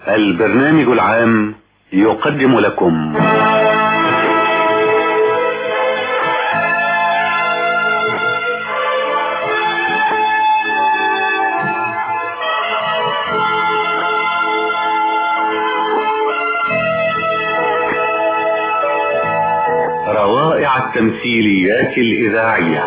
البرنامج العام يقدم لكم روائع التمثيليات الإذاعية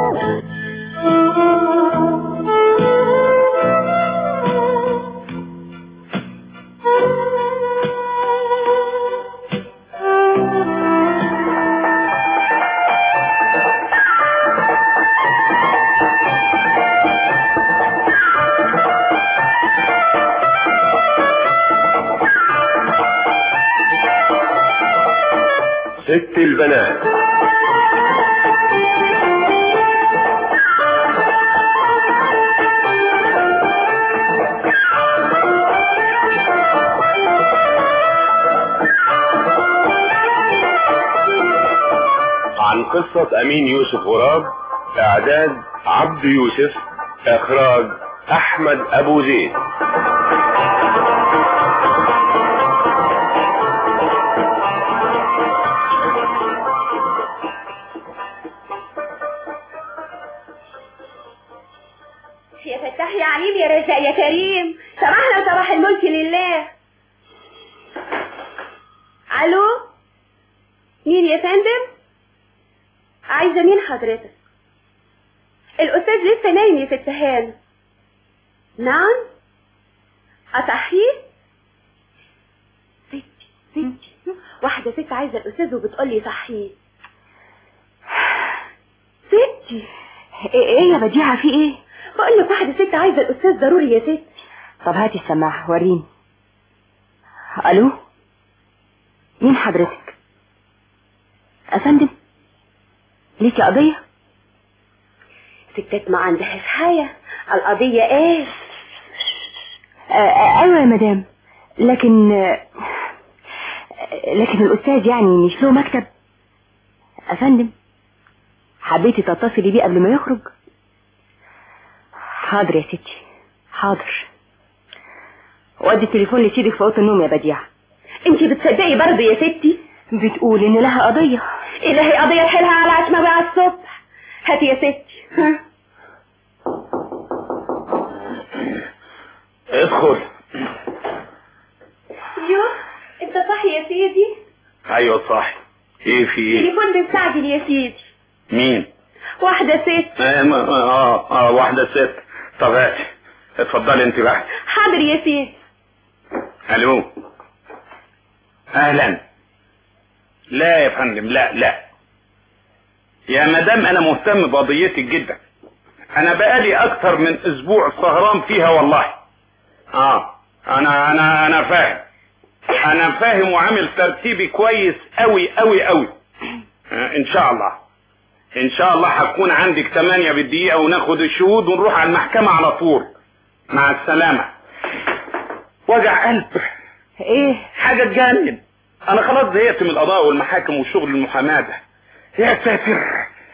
ست البنات عن قصة أمين يوسف غراب إعداد عبد يوسف إخراج أحمد أبو زيد يا فتاح يا عليم يا رزاق يا كريم سمحنا وصباح الملك لله الو مين يا فندم عايزه مين حضرتك الاستاذ لسه نايم يا ست هان نعم اصحيه ستي ستي واحده ست عايزه الاستاذ وبتقول لي صحيه ستي ايه يا بديعة في ايه بقول لك واحده ست عايزه الاستاذ ضروري يا ستي طب هاتي السماعة وريني الو مين حضرتك افندم ليكي قضية ستات ما عندهاش حاجه القضيه ايه آه، آه، ايوه يا مدام لكن آه، لكن الاستاذ يعني مش له مكتب افندم حبيتي تتصلي بيه قبل ما يخرج حاضر يا ستي حاضر ودي التليفون لسيدك في اوضه النوم يا بديعه انت بتصدقي برضه يا ستي بتقول ان لها قضيه الهي قضيه حيلها على عشمه بقى الصبح هاتي يا ستي ها ادخل يوه انت صاحي يا سيدي ايوه صح ايه في ايه تليفون مستعجل يا سيدي مين واحده ست اه اه, آه واحدة ست طب هاتي اتفضلي انت بقى حاضر يا سيدي الو اهلا لا يا فندم لا لا يا مدام انا مهتم بقضيتك جدا انا بقالي اكتر من اسبوع سهران فيها والله اه انا انا انا فاهم انا فاهم وعامل ترتيبي كويس قوي قوي قوي آه ان شاء الله ان شاء الله هتكون عندك تمانية بالدقيقة وناخد الشهود ونروح على المحكمة على طول مع السلامة وجع قلب ايه حاجة تجنن انا خلاص زهقت من القضاء والمحاكم والشغل المحاماة ده يا ساتر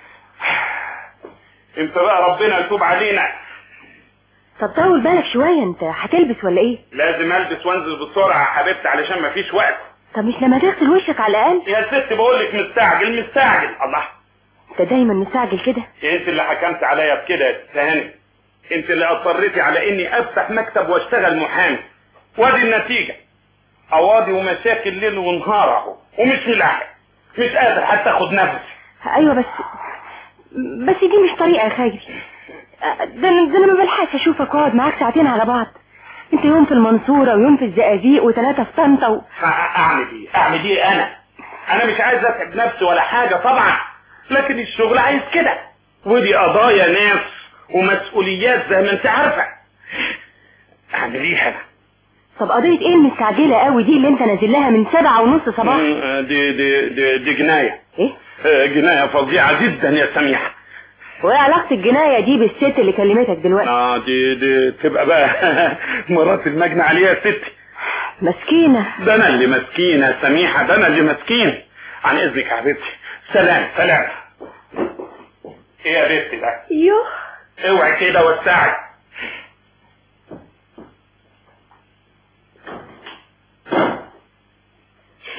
انت بقى ربنا يتوب علينا طب طول بالك شويه انت هتلبس ولا ايه لازم البس وانزل بسرعة يا حبيبتي علشان مفيش وقت طب مش لما تغسل وشك على الاقل يا ست بقول لك مستعجل مستعجل الله انت دايما مستعجل كده انت اللي حكمت عليا بكده يا تهاني انت اللي اصريتي على اني افتح مكتب واشتغل محامي وادي النتيجة قواضي ومشاكل ليل ونهار اهو ومش لاحق مش قادر حتى اخد نفسي ايوه بس بس دي مش طريقه يا خيري ده انا ده انا ما بلحقش اشوفك واقعد معاك ساعتين على بعض انت يوم في المنصوره ويوم في الزقازيق وثلاثه في طنطا و... اعمل ايه اعمل ايه انا انا مش عايز اتعب نفسي ولا حاجة طبعا لكن الشغل عايز كده ودي قضايا نفس ومسؤوليات زي ما انت عارفة اعمل ايه انا طب قضيه ايه المستعجله قوي دي اللي انت نازل لها من سبعة ونص صباح مم، دي دي دي, دي جناية ايه آه، جناية فظيعة جدا يا سميحة وايه علاقه الجنايه دي بالست اللي كلمتك دلوقتي اه دي دي تبقى بقى مرات المجنى عليها يا ستي مسكينه ده انا اللي مسكين يا سميحة ده انا اللي مسكين عن اذنك يا حبيبتي سلام سلام ايه يا بنتي ده يوه اوعي كده وسعي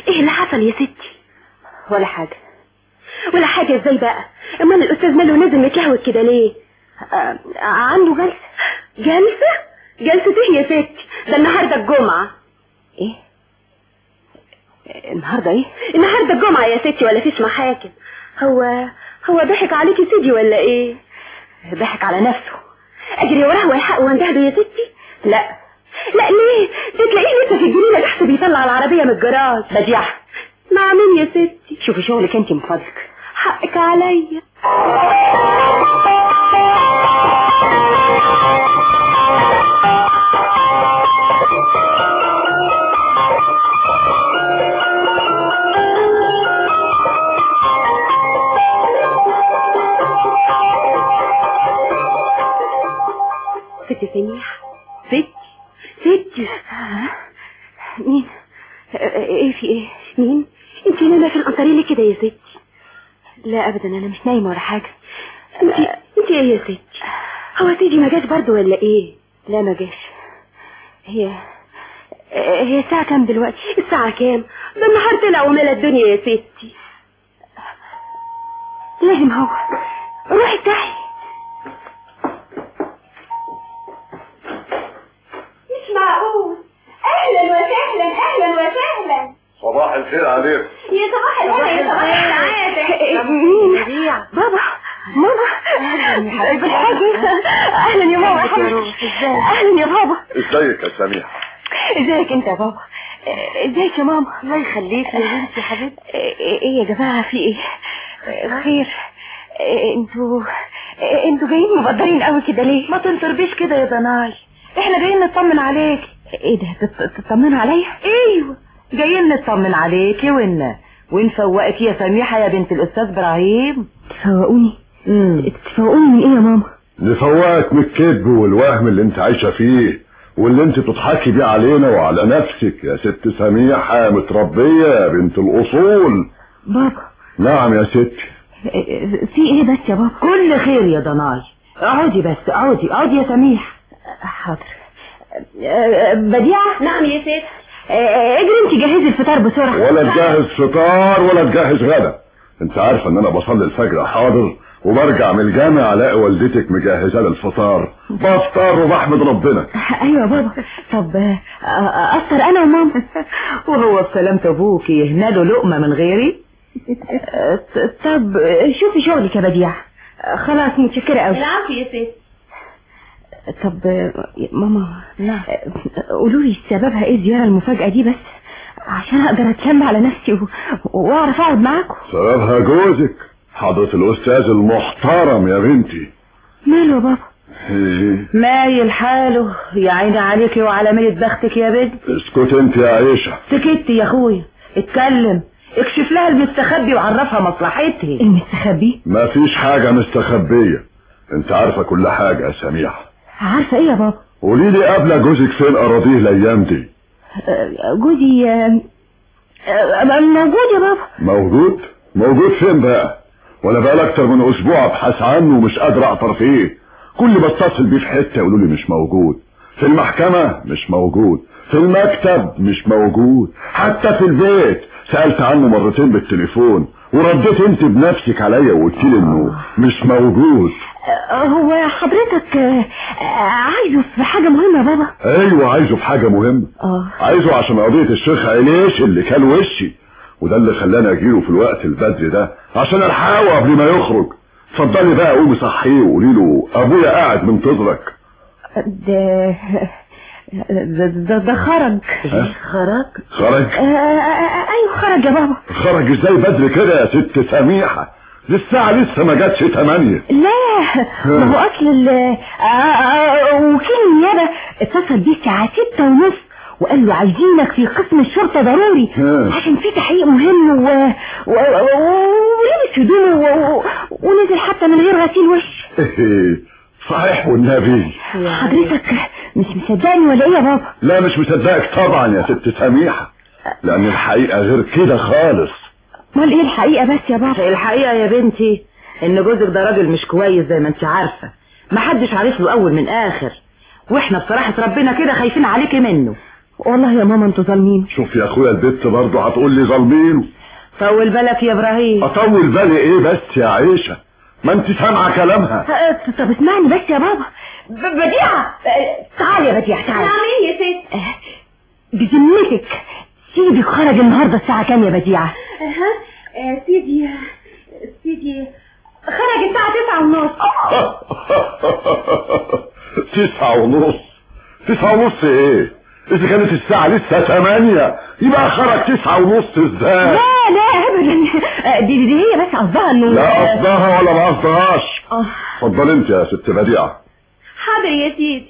ايه اللي حصل يا ستي ولا حاجة ولا حاجة ازاي بقى امال الاستاذ ماله نازل متلهوت كده ليه آه، عنده جلسة جلسة جلسة ايه يا ستي ده النهاردة الجمعة ايه النهاردة ايه النهاردة الجمعة يا ستي ولا فيش محاكم هو هو ضحك عليكي سيدي ولا ايه ضحك على نفسه اجري وراه ويحق واندهده يا ستي لا لا ليه ده تلاقيه لسه في الجنينة تحت بيطلع العربية من الجراج بديعة مع مين يا ستي شوفي شغلك انت من فضلك حقك عليا ست سميح ست ست مين آه، ايه في ايه مين انت نايمه في القنطريه ليه كده يا ستي لا ابدا انا مش نايمة ولا حاجة انت انت ايه يا ستي هو سيدي ما جاش برضه ولا ايه لا ما جاش هي آه، هي الساعة كام دلوقتي الساعه كام ده النهار طلع وملا الدنيا يا ستي لازم هو روحي افتحي مش معقول اهلا وسهلا اهلا وسهلا صباح الخير عليك يا صباح الهنا يا صباح السعاده مين بابا ماما بالحاجة اهلا يا ماما اهلا يا بابا ازيك يا سميحة ازيك انت يا بابا آه، ازيك يا ماما الله يخليك يا بنتي حبيبتي ايه يا جماعة في ايه آه، خير آه، انتوا آه، انتوا جايين مبدرين قوي كده ليه ما تنطربيش كده يا دناي احنا جايين نطمن عليك ايه ده تط- تطمنوا عليا ايوه جايين نطمن عليكي ون ونفوقك يا سميحة يا بنت الاستاذ ابراهيم تفوقوني امم تفوقوني من ايه يا ماما نفوقك من الكذب والوهم اللي انت عايشة فيه واللي انت بتضحكي بيه علينا وعلى نفسك يا ست سميحة متربية يا بنت الأصول بابا نعم يا ستي آه، في ايه بس يا بابا كل خير يا دناي اقعدي بس اقعدي اقعدي يا سميحة حاضر آه، بديعة نعم يا ستي آه، اجري انت جهزي الفطار بسرعة ولا تجهز فطار ولا تجهز غدا انت عارفة ان انا بصلي الفجر حاضر وبرجع من الجامع الاقي والدتك مجهزة لي الفطار بفطر وبحمد ربنا ايوه يا بابا طب آه، آه، افطر انا وماما وهو بسلامة ابوكي يهنى له لقمة من غيري آه، ط- طب آه، شوفي شغلك يا بديعة آه، خلاص متشكرة قوي العفو يا ستي طب آه، ماما نعم آه، قولوا لي سببها ايه الزيارة المفاجأة دي بس عشان اقدر اتلم على نفسي و- واعرف اقعد معاكم سببها جوزك حضرة الأستاذ المحترم يا بنتي ماله يا بابا إيه، مايل حاله يا عيني عليكي وعلى ميلة بختك يا بنت اسكت انت يا عيشة سكت يا اخويا اتكلم اكشف لها المستخبي وعرفها مصلحتها المستخبي ما فيش حاجة مستخبية انت عارفة كل حاجة يا سميحة عارفة ايه يا بابا قولي لي قابلة جوزك فين أراضيه الأيام دي آه، جوزي آه، آه، موجود يا بابا موجود موجود فين بقى وانا بقى اكتر من اسبوع ابحث عنه ومش قادر اعطر فيه كل ما اتصل بيه في حته يقولوا لي مش موجود في المحكمه مش موجود في المكتب مش موجود حتى في البيت سالت عنه مرتين بالتليفون ورديت انت بنفسك عليا وقلت لي انه مش موجود آه، هو حضرتك آه، آه، عايزه في حاجة مهمة يا بابا ايوه عايزه في حاجه مهمه اه عايزه عشان قضيه الشيخ عينيش اللي كان وشي وده اللي خلاني اجيله في الوقت البدري ده عشان الحقه قبل ما يخرج اتفضلي بقى قومي صحيه وقولي له ابويا قاعد منتظرك ده ده, ده, ده خرج خرج خرج آه، آه، ايوه خرج يا بابا خرج ازاي بدري كده يا ست سميحه دي الساعه لسه ما جاتش تمانية لا ما هو اصل ال- آه، آه، وكيل النيابه اتصل بيه الساعه ستة ونص وقال له عايزينك في قسم الشرطة ضروري ها. عشان في تحقيق مهم و... و... و... ولبس هدومه و... و... ونزل حتى من غير غسيل وش صحيح والنبي حضرتك مش مصدقني ولا ايه يا بابا لا مش مصدقك طبعا يا ست سميحه لان الحقيقه غير كده خالص امال ايه الحقيقة بس يا بابا الحقيقة يا بنتي ان جوزك ده راجل مش كويس زي ما انت عارفة محدش عارف له اول من اخر واحنا بصراحة ربنا كده خايفين عليكي منه والله يا ماما انتوا ظالمين شوف يا اخويا البت برضه هتقول لي ظالمينه طول بالك يا ابراهيم اطول بالي ايه بس يا عيشه ما انت سامعه كلامها آه، طب اسمعني بس يا بابا ب- بديعة آه، تعالي يا بديعة تعالي نعم ايه يا ست آه، بذمتك سيدك خرج النهارده الساعة كام يا بديعة؟ ها آه، سيدي سيدي خرج الساعة تسعة ونص تسعة ونص تسعة ونص ايه اذا كانت الساعة لسه ثمانية يبقى خرج تسعة ونص ازاي لا لا ابدا آه، دي, دي هي بس قصدها انه لا قصدها ولا ما قصدهاش آه، اتفضل انت يا ست بديعة حاضر يا سيدي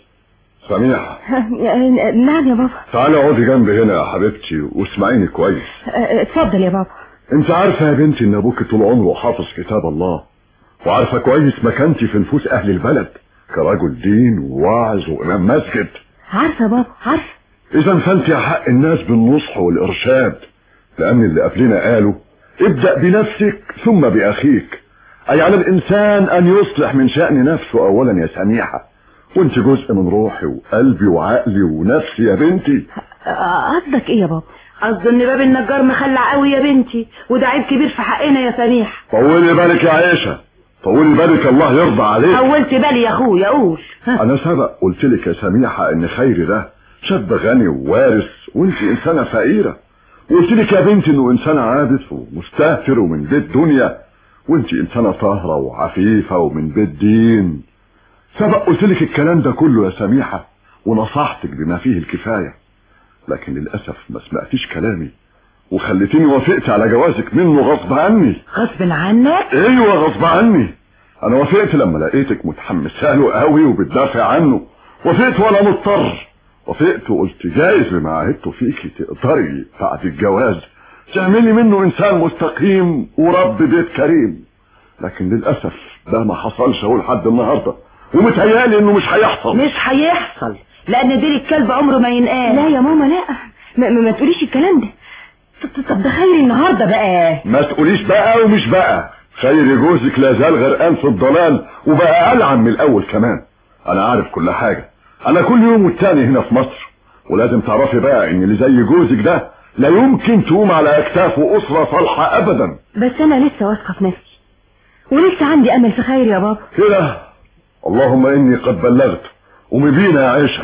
سميحة آه، نعم يا بابا تعالي اقعدي جنبي هنا يا حبيبتي واسمعيني كويس آه، اتفضل يا بابا انت عارفة يا بنتي ان ابوك طول عمره حافظ كتاب الله وعارفة كويس مكانتي في نفوس اهل البلد كرجل دين وواعظ وامام مسجد عارفة يا بابا عارفة اذا فانت حق الناس بالنصح والارشاد لان اللي قبلنا قالوا ابدأ بنفسك ثم باخيك اي على الانسان ان يصلح من شأن نفسه اولا يا سميحة وانت جزء من روحي وقلبي وعقلي ونفسي يا بنتي آه، قصدك ايه يا بابا؟ قصد ان باب النجار مخلع قوي يا بنتي وده عيب كبير في حقنا يا سميح طولي بالك يا عيشة طولي بالك الله يرضى عليك حولت بالي يا اخويا قول ها. انا سبق قلت لك يا سميحة ان خيري ده شاب غني ووارث وانت انسانة فقيرة وقلت لك يا بنتي انه انسان عابث ومستهتر ومن بيت دنيا وانت انسانة طاهرة وعفيفة ومن بيت دين سبق قلت لك الكلام ده كله يا سميحة ونصحتك بما فيه الكفاية لكن للأسف ما سمعتيش كلامي وخليتيني وافقت على جوازك منه غصب عني غصب عنك ايوه غصب عني انا وافقت لما لقيتك متحمسه له قوي وبتدافع عنه وافقت وانا مضطر وافقت وقلت جايز بما عهدته فيكي تقدري بعد الجواز تعملي منه انسان مستقيم ورب بيت كريم لكن للاسف ده ما حصلش اهو لحد النهارده ومتهيالي انه مش هيحصل مش هيحصل لان ديل الكلب عمره ما ينقال لا يا ماما لا ما, ما, ما تقوليش الكلام ده طب- طب ده خير النهارده بقى ما تقوليش بقى ومش بقى خير جوزك لا زال غرقان في الضلال وبقى ألعن من الأول كمان أنا عارف كل حاجة أنا كل يوم والتاني هنا في مصر ولازم تعرفي بقى إن اللي زي جوزك ده لا يمكن تقوم على أكتافه أسرة صالحة أبدا بس انا لسه واثقه في نفسي ولسه عندي امل في خير يا بابا كده اللهم إني قد بلغت قومي بينا يا عيشة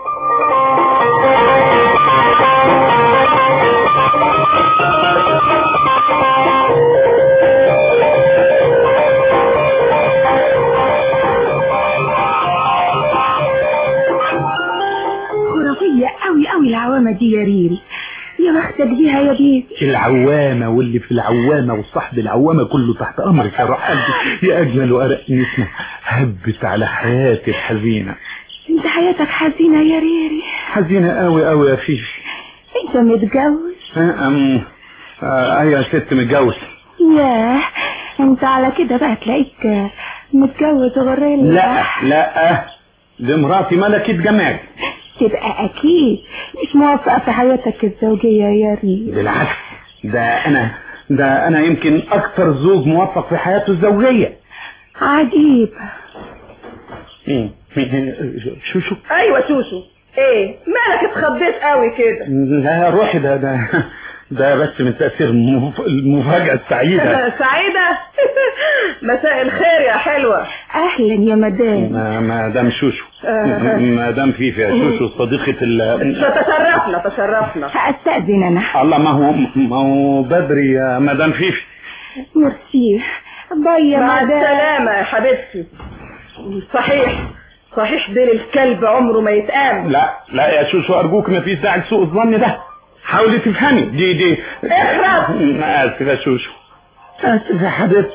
خرافيه قوي قوي العوامه دي يا ريري يا بختك بيها يا بيبي العوامة واللي في العوامة وصاحب العوامة كله تحت أمرك يا روح قلبي يا أجمل وأرق نسمة هبت على حياتي الحزينة انت حياتك حزينه يا ريري حزينة قوي قوي يا فيفي انت متجوز آه، أم آه، أيوة يا ست متجوز ياه انت على كده بقى تلاقيك متجوز غريلا لا لا دي مراتي ملكة جمال تبقى اكيد مش موافقه في حياتك الزوجيه يا ريري بالعكس ده أنا ده أنا يمكن أكثر زوج موفق في حياته الزوجية عجيب مم. شو شو ايوه شوشو ايه مالك اتخضيت قوي كده لا روحي ده ده ده بس من تأثير المف- المفاجأة السعيدة سعيدة مساء الخير يا حلوة اهلا يا مدام ما- مدام شوشو مدام فيفي يا شوشو صديقة ال تشرفنا تشرفنا هأستأذن انا الله ما هو ما هو بدري يا مدام فيفي ميرسي باي يا مع مدام السلامة يا حبيبتي صحيح صحيح ديل الكلب عمره ما يتقام لا لا يا شوشو أرجوك ما فيش داعي لسوء الظن ده حاولي تفهمي دي دي اخرب أنا آسف يا شوشو آسف يا حبيبتي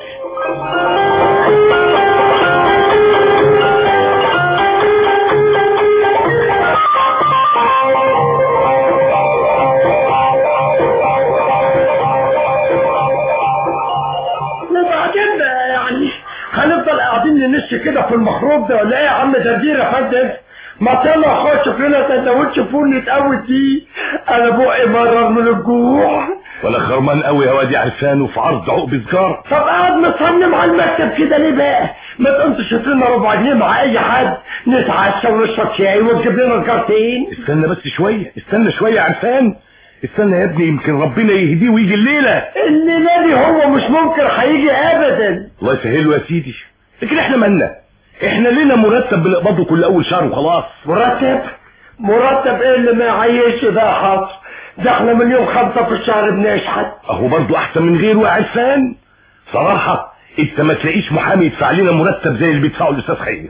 وبعدين يعني هنفضل قاعدين ننش كده في المخروب ده ولا ايه يا عم دردير يا فندم ما طلع خش فينا سندوتش فول نتقوي فيه انا بقي مرر من الجوع ولا خرمان قوي يا وادي عرفان وفي عرض عقب سجارة طب قاعد مصنم على المكتب كده ليه بقى ما تقوم تشوف لنا ربع جنيه مع اي حد نتعشى ونشرب شاي وتجيب لنا سجارتين استنى بس شوية استنى شوية يا عرفان استنى يا ابني يمكن ربنا يهديه ويجي الليلة الليله دي هو مش ممكن هيجي ابدا الله يسهله يا سيدي لكن احنا مالنا احنا لنا مرتب بنقبضه كل اول شهر وخلاص مرتب مرتب ايه اللي ما يعيش ده يا حاج ده احنا من يوم خمسة في الشهر بنشحت اهو برضه احسن من غيره يا عرفان صراحة انت ما تلاقيش محامي يدفع لنا مرتب زي اللي بيدفعه الاستاذ خيري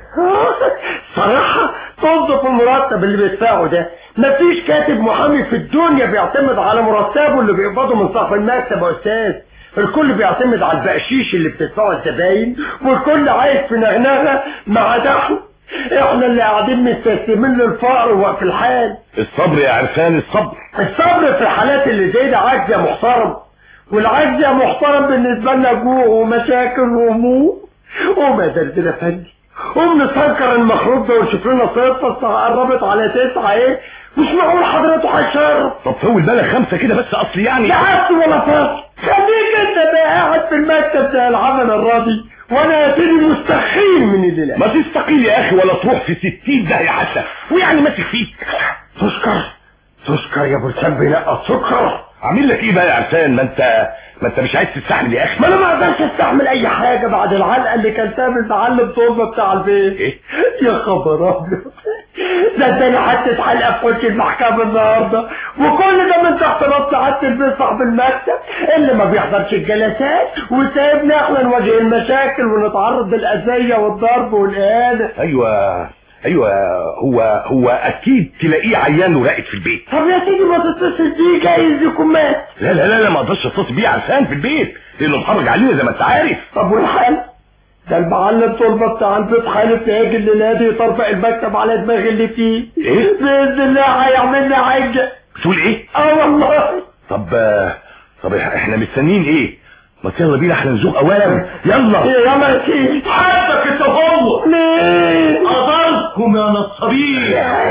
صراحة توظف المرتب اللي بيدفعه ده مفيش كاتب محامي في الدنيا بيعتمد على مرتبه اللي بيقبضه من صاحب المكتب يا استاذ الكل بيعتمد على البقشيش اللي بتدفعه الزباين والكل عايش في نغنغه ما عدا احنا احنا اللي قاعدين مستسلمين للفقر وفي الحال الصبر يا عرفان الصبر الصبر في الحالات اللي زي ده عجز يا محترم والعجز يا محترم بالنسبه لنا جوع ومشاكل وهموم قوم يا دردل افندي قوم نسكر المخروط ده ونشوف لنا صفه قربت على تسعه ايه مش معقول حضرته هيشرب طب طول بالك خمسة كده بس اصل يعني لا عبد ولا فاصل خليك انت بقى قاعد في المكتب زي العمل الراضي وانا يا سيدي مستحيل من الليله ما تستقيل يا اخي ولا تروح في ستين داهية حتى ويعني ماسك فيك تسكر تسكر يا ابو لسان بينقط سكر عامل لك ايه بقى يا عرفان ما انت ما انت مش عايز تستحمل يا اخي ما انا ما اقدرش استحمل اي حاجه بعد العلقه اللي كلتها من معلم طلبه بتاع البيت ايه يا خبر ابيض ده اداني حته حلقه في وش المحكمه النهارده وكل ده من تحت راسي قعدت البيت صاحب المكتب اللي ما بيحضرش الجلسات وسايبنا احنا نواجه المشاكل ونتعرض للاذيه والضرب والاهانه ايوه ايوه هو هو اكيد تلاقيه عيان وراقد في البيت طب يا سيدي ما تتصل بيه جايز يكون مات لا لا لا لا ما اقدرش اتصل بيه عرفان في البيت لانه محرج علينا زي ما انت عارف طب والحل ده المعلم طلبة بتاع البيت حالف يجي الليلة دي يطربق المكتب على دماغي اللي فيه ايه؟ بإذن الله هيعمل لي حاجة بتقول ايه اه والله طب طب احنا مستنيين ايه ما يلا بينا احنا نزوق اوام يلا يلا يا سيدي حاسك انت هو ليه؟ قدركم يا نصابين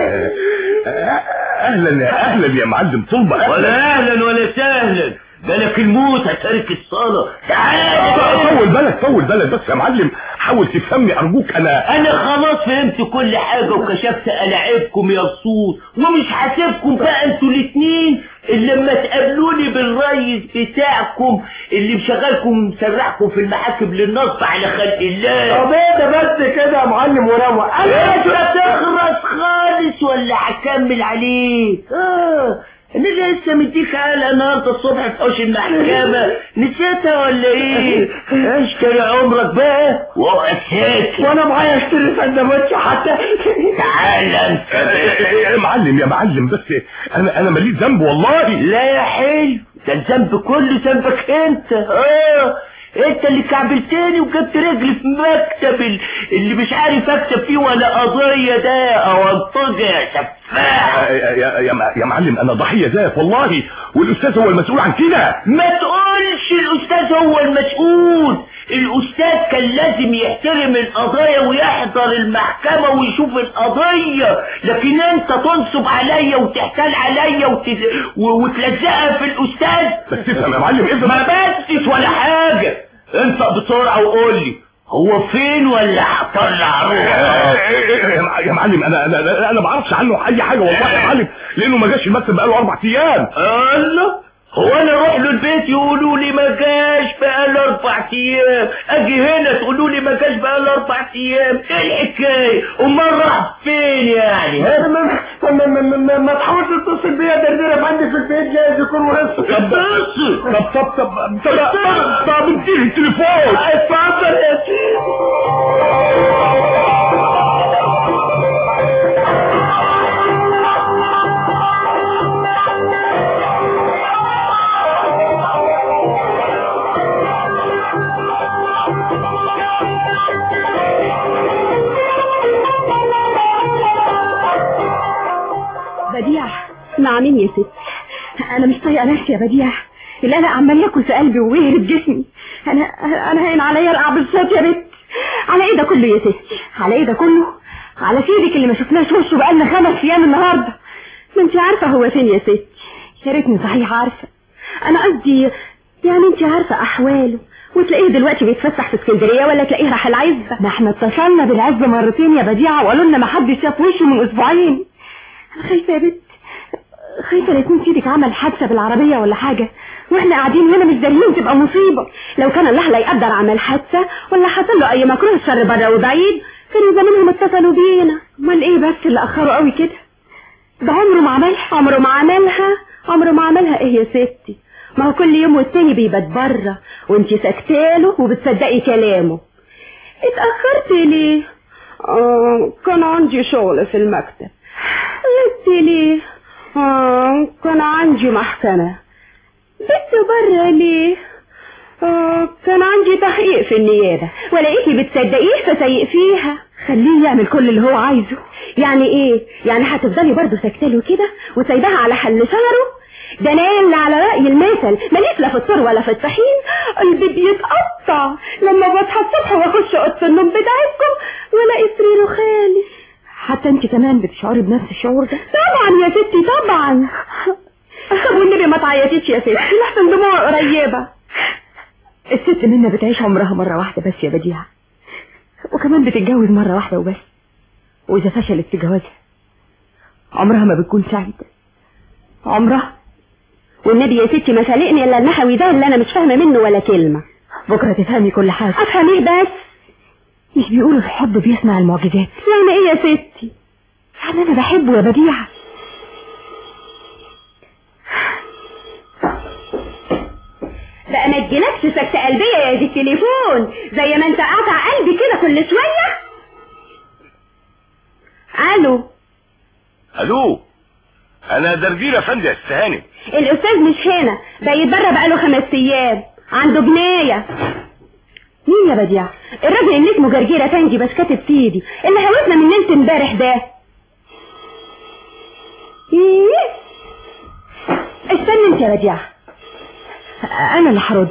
اهلا يا اهلا يا معلم طلبة ولا اهلا ولا سهلا بالك الموت هترك الصلاة تعال طول بالك طول بالك بس يا معلم حاول تفهمني ارجوك انا انا خلاص فهمت كل حاجة وكشفت ألاعبكم يا صوت ومش هسيبكم بقى انتوا الاتنين اللي لما تقابلوني بالريس بتاعكم اللي مشغلكم ومسرحكم في المحاكم للنصب على خلق الله طب ايه ده بس كده يا معلم وروق انا انت تخرس خالص ولا هكمل عليك اه انا لسه مديك على النهارده الصبح في حوش المحكمة نسيتها ولا ايه اشتري عمرك بقى واقعد ساكت وانا معايا اشتري سندوتش حتى تعال انت يا معلم يا معلم بس انا انا ماليش ذنب والله لا يا حلو ده الذنب كله ذنبك انت اه انت اللي كعبلتني وجبت رجلي في مكتب ال- اللي مش عارف اكتب فيه ولا قضية ده او انطقة يا سفاح يا, يا, يا, يا معلم انا ضحية ذاك والله والاستاذ هو المسؤول عن كده ما تقولش الاستاذ هو المسؤول الاستاذ كان لازم يحترم القضايا ويحضر المحكمة ويشوف القضية لكن انت تنصب عليا وتحتال عليا وتز... و- وتلزقها في الاستاذ بس افهم يا معلم افهم ما بسش ولا حاجة انت بسرعة وقول لي هو فين ولا هطلع روحه يا معلم انا انا انا, أنا ما اعرفش عنه اي حاجه والله يا معلم لانه ما جاش المكتب بقاله اربع ايام الله هو انا اروح له البيت يقولوا لي ما جاش بقاله اربع ايام اجي هنا تقولوا لي ما جاش بقاله اربع ايام ايه الحكايه امال راح فين يعني ها؟ ما ما ما ما ما ما ما تحاولش تتصل بيا دردير عندي في البيت جايز يكون وصل طب بص طب طب طب طب طب طب اديني التليفون اتفضل يا سيدي بديع مع مين يا ست انا مش طايقه نفسي يا بديع القلق عمال ياكل في قلبي ويهرب جسمي انا انا هين عليا ارقع بالصوت يا بنت على ايه ده كله يا ست على ايه ده كله على سيدك اللي ما شفناش وشه بقالنا خمس ايام النهارده ما انت عارفه هو فين يا ست يا ريتني صحيح عارفه انا قصدي يعني انت عارفة احواله وتلاقيه دلوقتي بيتفسح في اسكندرية ولا تلاقيه راح العزبة ما احنا اتصلنا بالعزبة مرتين يا بديعة وقالوا لنا ما حدش شاف وشه من اسبوعين انا خايفة يا بنت خايفة لا يكون سيدك عمل حادثة بالعربية ولا حاجة واحنا قاعدين هنا مش داريين تبقى مصيبة لو كان الله لا يقدر عمل حادثة ولا حصل له اي مكروه شر بره وبعيد كانوا زمانهم اتصلوا بينا امال ايه بس اللي اخروا قوي كده ده عمره ما عملها عمره ما عملها عمره ما عملها ايه يا ستي ما هو كل يوم والتاني بيبات بره وانتي ساكتاله وبتصدقي كلامه اتأخرت ليه آه كان عندي شغل في المكتب غبت ليه آه كان عندي محكمة بت بره ليه آه كان عندي تحقيق في النيابة ولقيتي بتصدقيه فسيء فيها خليه يعمل كل اللي هو عايزه يعني ايه يعني هتفضلي برضه ساكتاله كده وسايباها على حل شجره ده انا اللي على رأي المثل ماليش لا في الطور ولا في الطحين قلبي بيتقطع لما بصحى الصبح واخش اوضه النوم بتاعتكم والاقي سريره خالي حتى انت كمان بتشعري بنفس الشعور ده طبعا يا ستي طبعا طب والنبي ما تعيطيش يا ستي لحسن دموع قريبة الست منا بتعيش عمرها مرة واحدة بس يا بديعة وكمان بتتجوز مرة واحدة وبس وإذا فشلت في جوازها عمرها ما بتكون سعيدة عمرها والنبي يا ستي ما سالقني الا النحوي ده اللي انا مش فاهمه منه ولا كلمه بكرة تفهمي كل حاجة افهم ايه بس مش بيقولوا الحب بيصنع المعجزات يعني ايه يا ستي يعني أنا بحبه يا بديعة بقى ما تجيلكش سكتة قلبية يا دي التليفون زي ما انت قاطع قلبي كده كل شوية الو الو انا دردير افندي يا استهاني الاستاذ مش هنا ده يتبرى بقاله خمس ايام عنده بناية مين يا بديع الراجل اللي اسمه جرجيرة فنجي بس كاتب سيدي اللي هوتنا من ليلة امبارح ده ايه استنى انت يا بديع أنا اللي هرد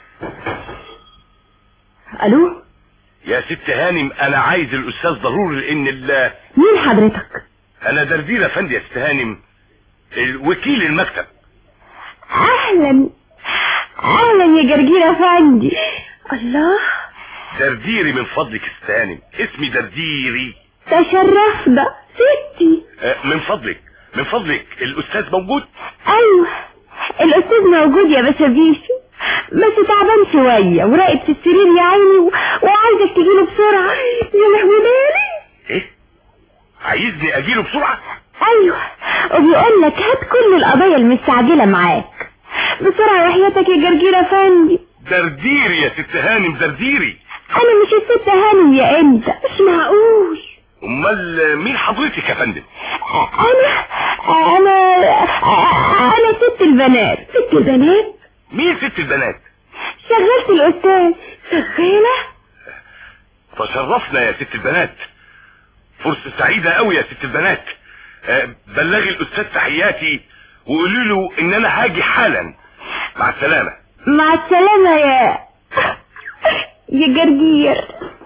ألو يا ست هانم انا عايز الاستاذ ضروري لان ال- مين حضرتك انا دردير افندي يا ست هانم الوكيل المكتب اهلا اهلا يا جرجيرة فندي الله درديري من فضلك يا ست هانم اسمي درديري تشرفنا ستي آه، من فضلك من فضلك الاستاذ موجود ايوه الاستاذ موجود يا بشابيشو بس تعبان شوية وراقد في السرير يا عيني و... وعايزك تجيله بسرعة يا لهوي بالي ايه عايزني اجيله بسرعه ايوه وبيقول لك هات كل القضايا المستعجلة معاك بسرعة وحياتك يا جرجيرة فندي درديري يا ست هانم درديري انا مش الست هانم يا انت مش معقول امال مين حضرتك يا فندم انا انا انا ست البنات ست البنات مين ست البنات شغلت الاستاذ شغالة تشرفنا يا ست البنات فرصة سعيدة قوي يا ست البنات آه، بلغي الاستاذ تحياتي وقولي له ان انا هاجي حالا مع السلامة مع السلامة يا يا جرجير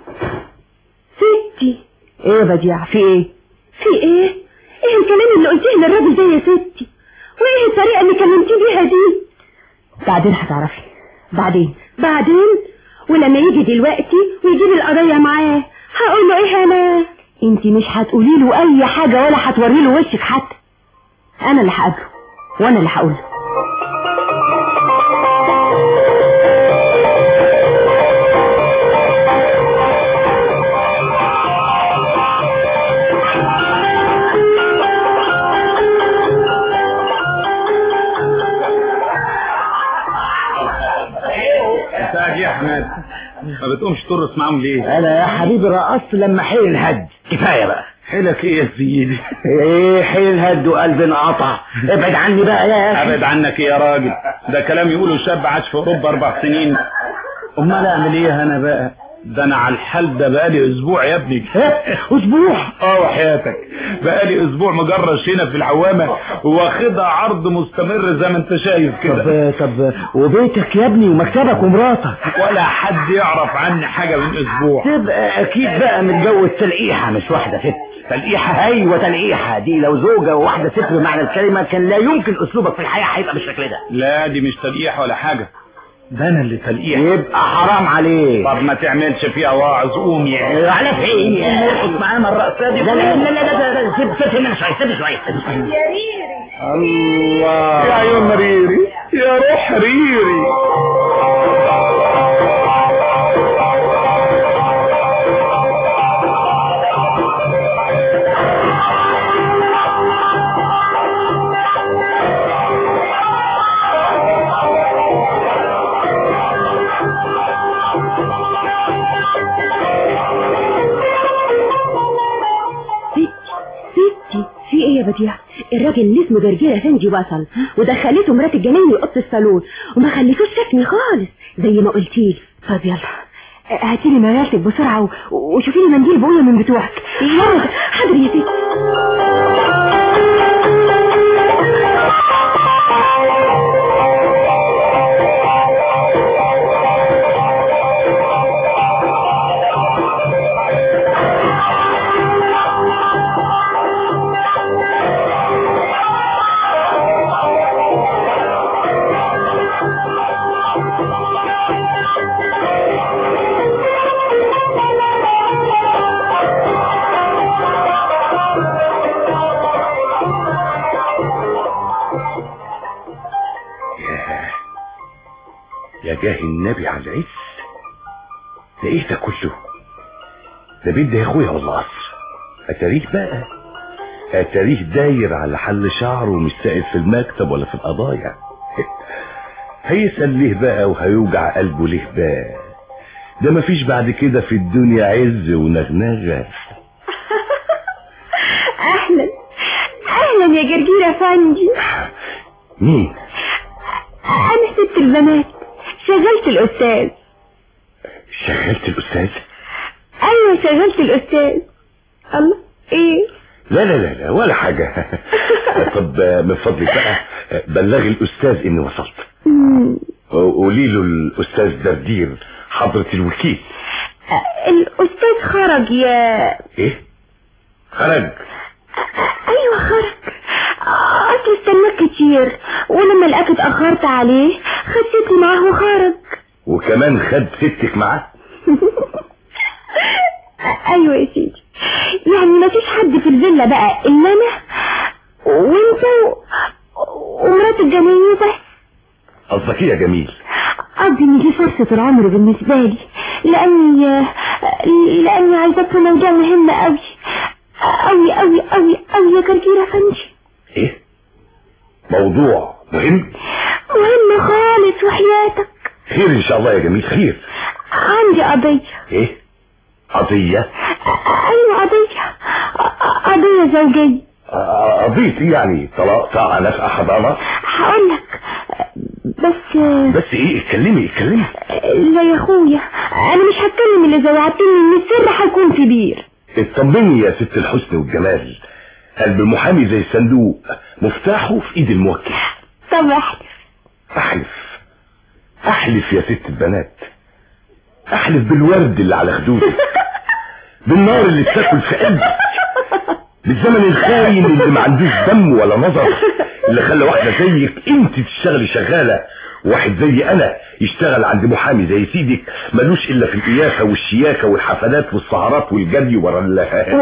ستي ايه يا بديعة في ايه في ايه ايه الكلام اللي قلتيه للراجل ده يا ستي وايه الطريقة اللي كلمتيه بيها دي بعدين هتعرفي بعدين بعدين ولما يجي دلوقتي ويجيب القضية معاه هقول له ايه انا انت مش هتقولي له اي حاجة ولا هتوري له وشك حتى انا اللي هقابله وانا اللي هقوله انت يا حماد ما بتقومش ترقص معاهم ليه انا يا حبيبي رقصت لما حيل الهد كفايه بقى حيلك ايه يا سيدي ايه حيل الهد وقلبي انقطع ابعد عني بقى يا اخي ابعد عنك إيه يا راجل ده كلام يقوله شاب عاش في اوروبا اربع سنين امال اعمل ايه انا بقى ده انا على الحال ده بقالي اسبوع يا ابني اسبوع اه وحياتك بقالي اسبوع مجرش هنا في العوامة واخدها عرض مستمر زي ما انت شايف كده طب طب وبيتك يا ابني ومكتبك ومراتك ولا حد يعرف عني حاجة من اسبوع تبقى اكيد بقى متجوز تلقيحه مش واحده ست تلقيحة ايوه تلقيحة دي لو زوجة وواحدة ست بمعنى الكلمة كان لا يمكن اسلوبك في الحياة هيبقى بالشكل ده لا دي مش تلقيح ولا حاجة ده انا اللي تلقيح يبقى حرام عليك طب ما تعملش فيها واعظ قوم يا على فين ارقص معانا الرقصة دي لا لا لا لا لا سيب سيب هنا شوية سيب شوية يا ريري الله يا عيون ريري يا روح ريري ستي ستي في ايه يا بديع الراجل اللي اسمه جرجير افندي وصل ودخلته مرات الجنايني اوضه الصالون وما خليتوش سكني خالص زي ما قلتيلي طب يلا هاتيلي مراتك بسرعة و- وشوفي لي منديل بويا من بتوعك يلا حاضر يا ستي يا جاه النبي على العز ده ايه ده كله ده بيت ده يا اخويا والله قصر اتاريه بقى اتاريه داير على حل شعره ومش سائل في المكتب ولا في القضايا هيسأل ليه بقى وهيوجع قلبه ليه بقى ده مفيش بعد كده في الدنيا عز ونغنغة اهلا اهلا يا جرجير افندي مين انا ست البنات شغلت الاستاذ شغلت الاستاذ ايوه شغلت الاستاذ الله ايه لا لا لا لا ولا حاجة طب من فضلك بقى بلغي الأستاذ إني وصلت مم. قولي له الأستاذ دردير حضرة الوكيل الاستاذ خرج يا إيه؟ خرج ايوه خرج اصل استناك كتير ولما لقاك اتاخرت عليه خدتني معاه وخرج وكمان خد ستك معاه ايوه يا سيدي يعني ما فيش حد في الفيلا بقى الا انا وانت و... ومرات الجميل بس قصدك إيه يا جميل قصدي ان دي فرصة العمر بالنسبة لي لاني لاني عايزاك في موضوع مهم قوي قوي قوي قوي قوي يا جرجير افندي إيه؟ موضوع مهم مهم خالص وحياتك خير إن شاء الله يا جميل خير عندي قضية إيه؟ قضية ايوه قضية قضية زوجية آه، قضية إيه يعني طلاق ساعة نفقة حضانة هقول لك بس بس إيه اتكلمي اتكلمي لا يا اخويا انا مش هتكلم اللي زي وعدتني ان السر هيكون كبير اطمني يا ست الحسن والجمال قلب المحامي زي الصندوق مفتاحه في ايد الموكل طب احلف احلف احلف يا ست البنات احلف بالورد اللي على خدودك بالنار اللي بتاكل في قلبك بالزمن الخاين اللي ما عندوش دم ولا نظر اللي خلى واحده زيك انت تشتغلي شغاله واحد زي انا يشتغل عند محامي زي سيدك ملوش الا في القيافه والشياكه والحفلات والسهرات والجري ورا ال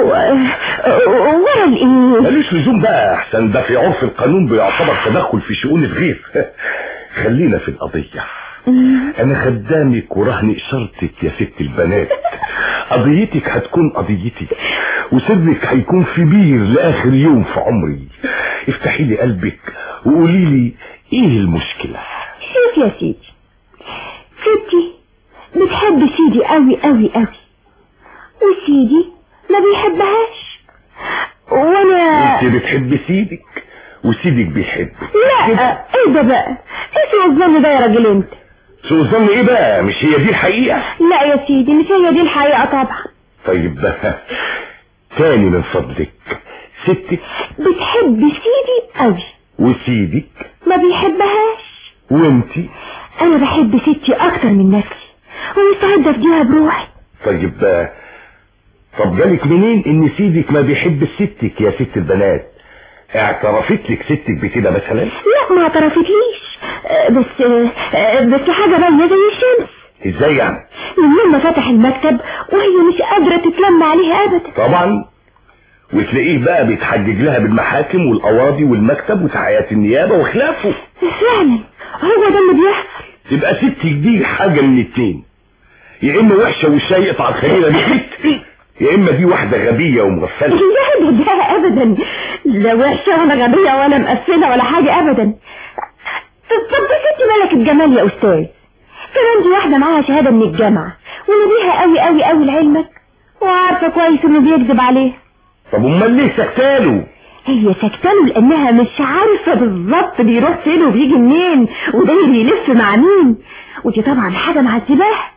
ورا الايه ملوش لزوم بقى احسن ده في عرف القانون بيعتبر تدخل في شؤون الغير خلينا في القضية انا خدامك ورهن اشارتك يا ست البنات قضيتك هتكون قضيتي وسرك هيكون في بير لاخر يوم في عمري افتحي لي قلبك وقولي لي ايه المشكلة شوف يا سيدي ستي بتحب سيدي قوي قوي قوي وسيدي ما بيحبهاش وانا انت بتحبي سيدك وسيدك بيحبك لا ايه ده بقى ايه سوء الظن ده يا راجل انت سوء الظن ايه بقى مش هي دي الحقيقة لا يا سيدي مش هي دي الحقيقة طبعا طيب بقى تاني من فضلك ستك بتحب سيدي قوي وسيدك ما بيحبهاش وانتي انا بحب ستي اكتر من نفسي ومستعدة افديها بروحي طيب بقى طب جالك منين ان سيدك ما بيحب ستك يا ست البنات اعترفت لك ستك بكده مثلا لا ما اعترفتليش آه، بس آه، بس حاجة باينة زي الشمس ازاي يعني من يوم ما فتح المكتب وهي مش قادرة تتلم عليه ابدا طبعا وتلاقيه بقى بيتحجج لها بالمحاكم والقواضي والمكتب وتحقيقات النيابة وخلافه فعلا هو ده اللي بيحصل تبقى ستك دي حاجة من اتنين يا اما وحشة وشها يقطع الخليلة دي يا اما دي واحدة غبية ومغفلة لا ده ده ابدا لا وحشة ولا غبية ولا مقفلة ولا حاجة ابدا طب طب ده ست ملك الجمال يا استاذ كمان دي واحدة معاها شهادة من الجامعة ونبيها قوي قوي قوي لعلمك وعارفة كويس انه بيكذب عليها طب امال ليه سكتاله هي سكتانه لانها مش عارفة بالظبط بيروح فين وبيجي منين وداير يلف مع مين ودي طبعا حاجة معذباها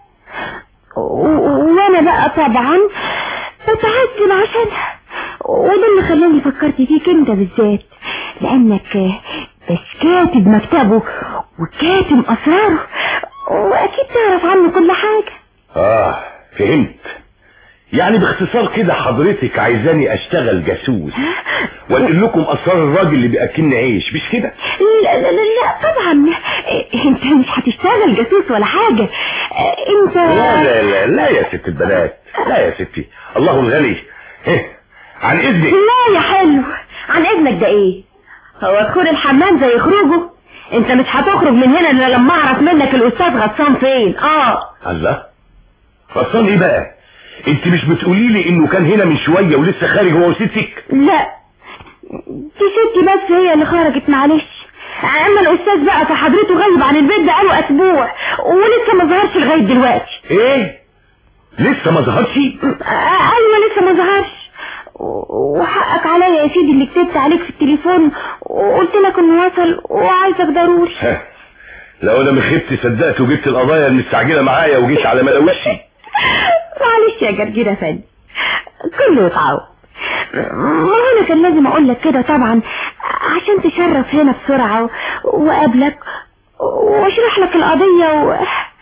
و- وانا بقى طبعا بتعذب عشانها وده اللي خلاني فكرت فيك انت بالذات لانك بس كاتب مكتبه وكاتم اسراره واكيد تعرف عنه كل حاجة اه فهمت يعني باختصار كده حضرتك عايزاني اشتغل جاسوس وانقل لكم اسرار الراجل اللي بياكلني عيش مش كده لا لا لا, لا طبعا انت مش هتشتغل جاسوس ولا حاجة انت لا لا لا لا يا ست البنات لا يا ستي الله الغني إيه، عن اذنك لا يا حلو عن اذنك ده ايه هو دخول الحمام زي خروجه انت مش هتخرج من هنا الا لما اعرف منك الاستاذ غطسان فين اه الله غطسان ايه بقى انت مش بتقولي لي انه كان هنا من شوية ولسه خارج هو وستك لا دي ستي بس هي اللي خرجت معلش اما الاستاذ بقى فحضرته غايب عن البيت ده قاله اسبوع ولسه ما ظهرش لغايه دلوقتي ايه لسه ما ظهرش آه، ايوه لسه ما ظهرش و- وحقك عليا يا سيدي اللي كتبت عليك في التليفون وقلت لك انه وصل وعايزك ضروري ها، لو انا مخبت صدقت وجبت القضايا المستعجلة معايا وجيت على ملاوشي معلش يا جرجير افندي كله يتعوض ما انا كان لازم اقول لك كده طبعا عشان تشرف هنا بسرعة و- واقابلك واشرح لك القضية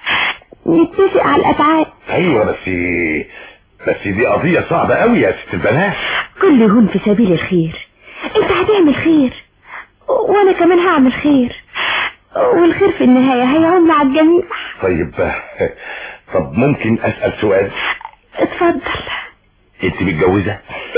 ونتفق على الاتعاب ايوه بس بس دي قضية صعبة قوي يا ست البنات كل يهون في سبيل الخير انت هتعمل خير وانا كمان هعمل خير والخير في النهاية هيعم على الجميع طيب طب ممكن اسأل سؤال اتفضل انت متجوزة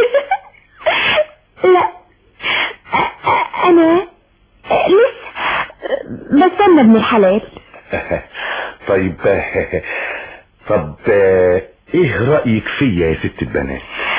لا أ- أ- انا لسه بستنى ابن الحلال طيب طب ايه رأيك فيا يا ست البنات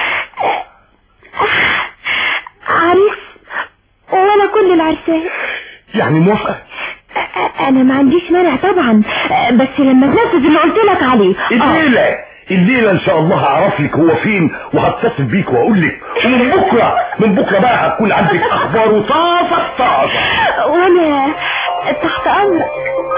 عريس وانا كل العرسان يعني موافقة أ- انا ما عنديش مانع طبعا بس لما تنفذ اللي قلت لك عليه آه. الليلة الليلة ان شاء الله هعرف لك هو فين وهتصل بيك واقول لك ومن بكرة من بكرة بقى هتكون عندك اخبار طازة طازة وانا تحت امرك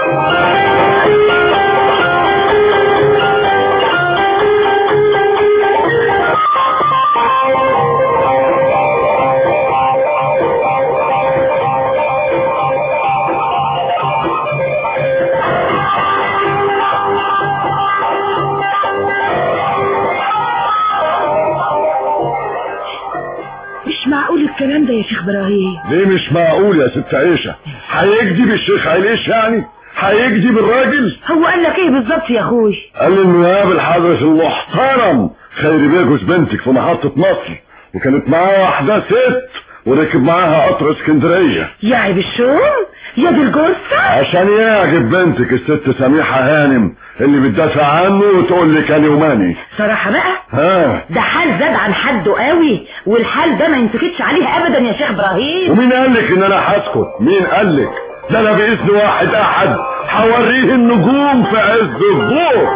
مش معقول الكلام ده يا شيخ ابراهيم ليه مش معقول يا ست عيشة هيكذب الشيخ عليش يعني هيكذب الراجل هو قال لك ايه بالظبط يا اخوي قال لي انه قابل حضرة المحترم خيري بيجوز بنتك في محطة مصر وكانت معاه واحدة ست وركب معاها قطر اسكندرية يعب الشوم يا دي الجثة عشان يعجب بنتك الست سميحة هانم اللي بتدافع عنه وتقول لي كان يوماني صراحة بقى ها ده حال زاد عن حده قوي والحال ده ما ينسكتش عليه ابدا يا شيخ ابراهيم ومين قال لك ان انا هسكت مين قال لك ده انا باذن واحد احد هوريه النجوم في عز الضوء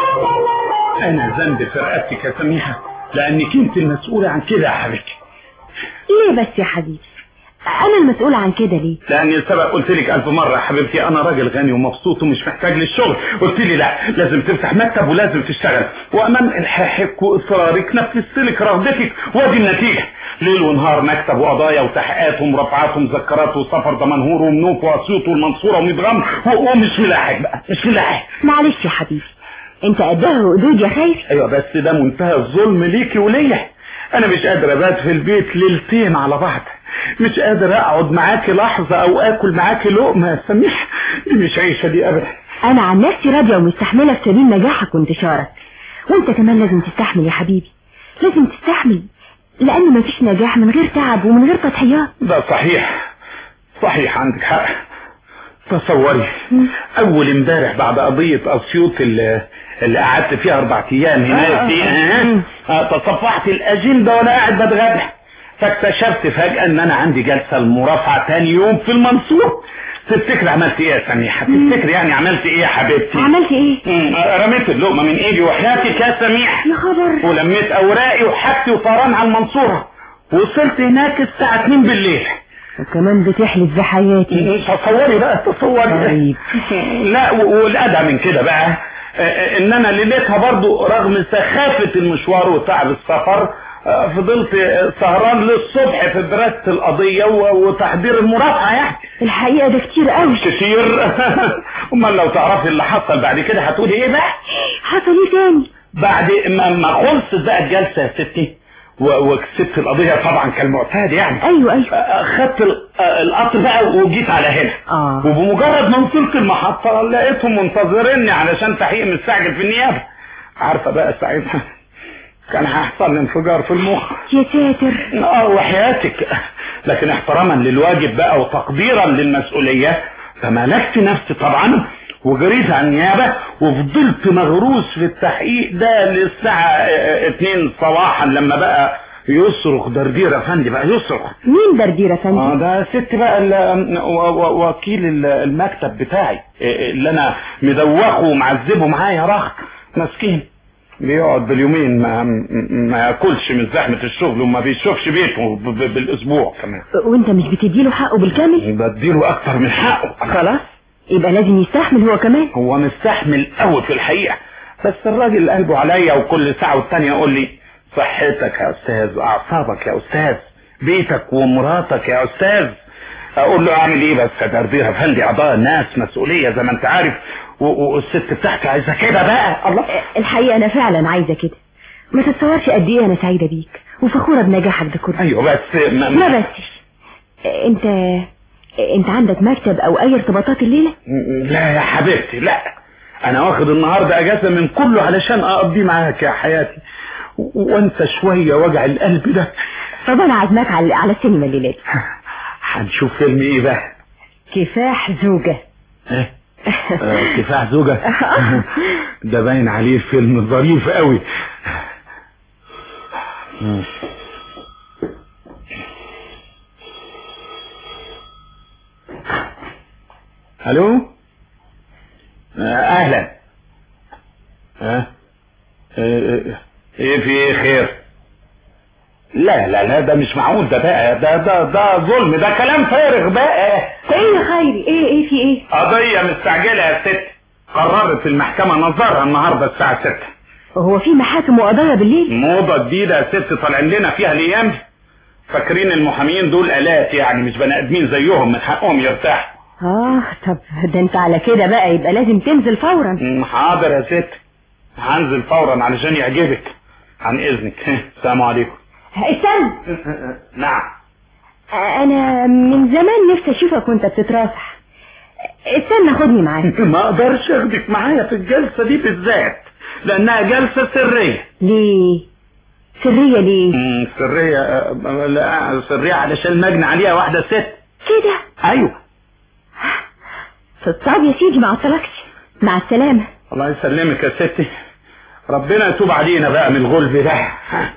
انا ذنبي في رقبتك يا سميحه لانك انت المسؤوله عن كده يا حبيبتي ليه بس يا حبيبي انا المسؤولة عن كده ليه لاني سبق قلت لك الف مره يا حبيبتي انا راجل غني ومبسوط ومش محتاج للشغل قلت لي لا لازم تفتح مكتب ولازم تشتغل وامام الحاحك واصرارك نفذت لك رغبتك وادي النتيجه ليل ونهار مكتب وقضايا وتحقيقات ومرافعات ومذكرات وسفر دمنهور ومنوف واسيوط والمنصوره ومدغم و- ومش ملاحق بقى مش ملاحق معلش يا حبيبي انت قدها وقدود يا خير ايوه بس ده منتهى الظلم ليكي وليا انا مش قادر ابات في البيت ليلتين على بعض مش قادر اقعد معاكي لحظة او اكل معاكي لقمة يا سميح دي مش عيشة دي ابدا انا عن نفسي راضية ومستحملة في سبيل نجاحك وانتشارك وانت كمان لازم تستحمل يا حبيبي لازم تستحمل لان مفيش نجاح من غير تعب ومن غير تضحيات ده صحيح صحيح عندك حق تصوري اول امبارح بعد قضية اسيوط اللي, اللي قعدت فيها اربع ايام هناك دي آه، آه، تصفحت الاجندة وانا قاعد بتغدى فاكتشفت فجأة ان انا عندي جلسة المرافعة تاني يوم في المنصور تفتكر عملت ايه يا سميحة تفتكر يعني عملت ايه يا حبيبتي عملت ايه مم، رميت اللقمة من ايدي وحياتك يا سميح يا خبر ولميت اوراقي وحاجتي وطيران على المنصورة وصلت هناك الساعة 2 بالليل وكمان بتحلف بحياتي تصوري بقى تصوري طيب. لا و- والادعى من كده بقى آه، آه، ان انا ليلتها برضو رغم سخافة المشوار وتعب السفر آه، فضلت آه، سهران للصبح في دراسة القضية و- وتحضير المرافعة يعني الحقيقة ده كتير قوي كتير امال لو تعرفي اللي حصل بعد كده هتقولي ايه بقى حصل ايه تاني بعد ما ما خلصت بقى الجلسة يا ستي و- وكسبت القضية طبعا كالمعتاد يعني ايوه ايوه آه، خدت ال- آه، القطر بقى وجيت على هنا اه وبمجرد ما وصلت المحطة لقيتهم منتظريني علشان تحقيق مستعجل في النيابة عارفة بقى ساعتها كان هيحصل لي انفجار في المخ يا ساتر اه وحياتك لكن احتراما للواجب بقى وتقديرا للمسؤولية فملكت نفسي طبعا وجريت على النيابة وفضلت مغروس في التحقيق ده للساعة اه، اتنين صباحا لما بقى يصرخ دردير افندي بقى يصرخ مين دردير يا فندم اه ده ست بقى ال- و- و- وكيل ال- المكتب بتاعي إيه اللي انا مدوخه ومعذبه معايا رخ مسكين بيقعد باليومين ما, ما ياكلش من زحمة الشغل وما بيشوفش بيته ب- ب- بالاسبوع كمان وانت مش بتديله حقه بالكامل بديله اكتر من حقه خلاص يبقى لازم يستحمل هو كمان هو مستحمل قوي في الحقيقة بس الراجل قلبه عليا وكل ساعة والتانية يقول لي صحتك يا استاذ اعصابك يا استاذ بيتك ومراتك يا استاذ اقول له اعمل ايه بس يا دردير افندي اعضاء الناس مسؤولية زي ما انت عارف و- و- والست بتاعتي عايزة كده بقى الله الحقيقة انا فعلا عايزة كده ما تتصورش قد ايه انا سعيدة بيك وفخورة بنجاحك ده كله ايوه بس ما, ما بسش انت انت عندك مكتب او اي ارتباطات الليلة لا يا حبيبتي لا انا واخد النهاردة اجازة من كله علشان اقضي معاك يا حياتي و- وانسى شوية وجع القلب ده طب انا عازماك على على السينما الليلة دي. هنشوف فيلم ايه بقى كفاح زوجة ايه آه، كفاح زوجة ده باين عليه فيلم ظريف قوي الو آه، اهلا ها ايه إيه في ايه خير لا لا لا ده مش معقول ده بقى ده ده ده ظلم ده كلام فارغ بقى ايه يا خيري ايه ايه في ايه قضية مستعجلة يا ست قررت المحكمة نظرها النهاردة الساعة 6 هو في محاكم وقضايا بالليل موضة جديدة يا ست طالعين لنا فيها الايام دي. فاكرين المحامين دول آلات يعني مش بني ادمين زيهم من حقهم يرتاحوا اه طب ده انت على كده بقى يبقى لازم تنزل فورا مم، حاضر يا ست هنزل فورا علشان يعجبك عن اذنك السلام عليكم استنى نعم انا من زمان نفسي اشوفك وانت بتترافع استنى خدني معاك ما اقدرش اخدك معايا في الجلسة دي بالذات لانها جلسة سرية ليه سرية ليه مم، سرية آه، لا سرية علشان مجني عليها واحدة ست كده ايوه طب يا سيدي ما عطلكش مع السلامة الله يسلمك يا ستي ربنا يتوب علينا بقى من الغلب ده ها.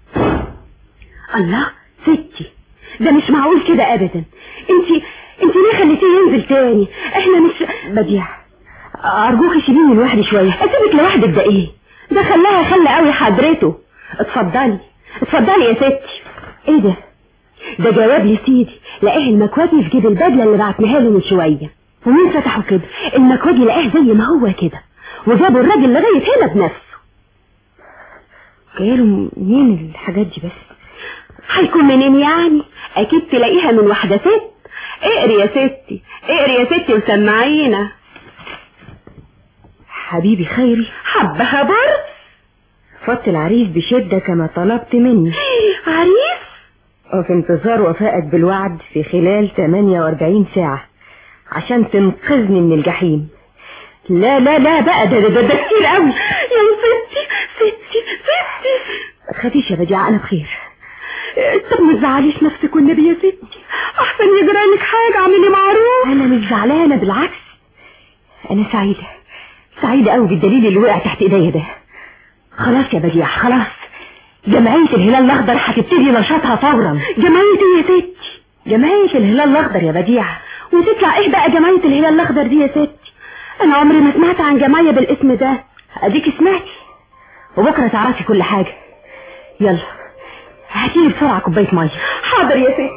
الله ستي ده مش معقول كده ابدا انت انت ليه خليتيه ينزل تاني احنا مش بديع ارجوك سيبيني لوحدي شوية اسيبك لوحدك ده ايه ده خلاها خلى قوي حضرته اتفضلي اتفضلي يا ستي ايه ده ده جواب لسيدي لقاه المكواجي في جيب البدله اللي بعتناها له من شويه ومين فتحه كده المكواجي لقاه زي ما هو كده وجابوا الراجل لغايه هنا بنفسه جايله منين الحاجات دي بس هيكون منين يعني اكيد تلاقيها من واحده ست اقري يا ستي اقري يا ستي وسمعينا حبيبي خيري حبها برد فضت العريس بشدة كما طلبت مني عريس وفي انتظار وفائك بالوعد في خلال 48 ساعة عشان تنقذني من الجحيم لا لا لا بقى ده ده ده, ده كتير قوي يا ستي ستي ستي ما تخافيش يا بديعة أنا بخير طب ما تزعليش نفسك والنبي يا ستي احسن يجرى لك حاجه اعملي معروف أنا مش زعلانة بالعكس أنا سعيدة سعيدة قوي بالدليل اللي وقع تحت إيديا ده خلاص يا بديعة خلاص جمعية الهلال الأخضر هتبتدي نشاطها فورا جمعيه ايه يا ستي جمعية الهلال الأخضر يا بديعة وتطلع ايه بقى جمعيه الهلال الاخضر دي يا ستي انا عمري ما سمعت عن جمعيه بالاسم ده أديك سمعتي وبكرة تعرفي كل حاجة يلا هاتيلي بسرعة كوباية مية حاضر يا ستي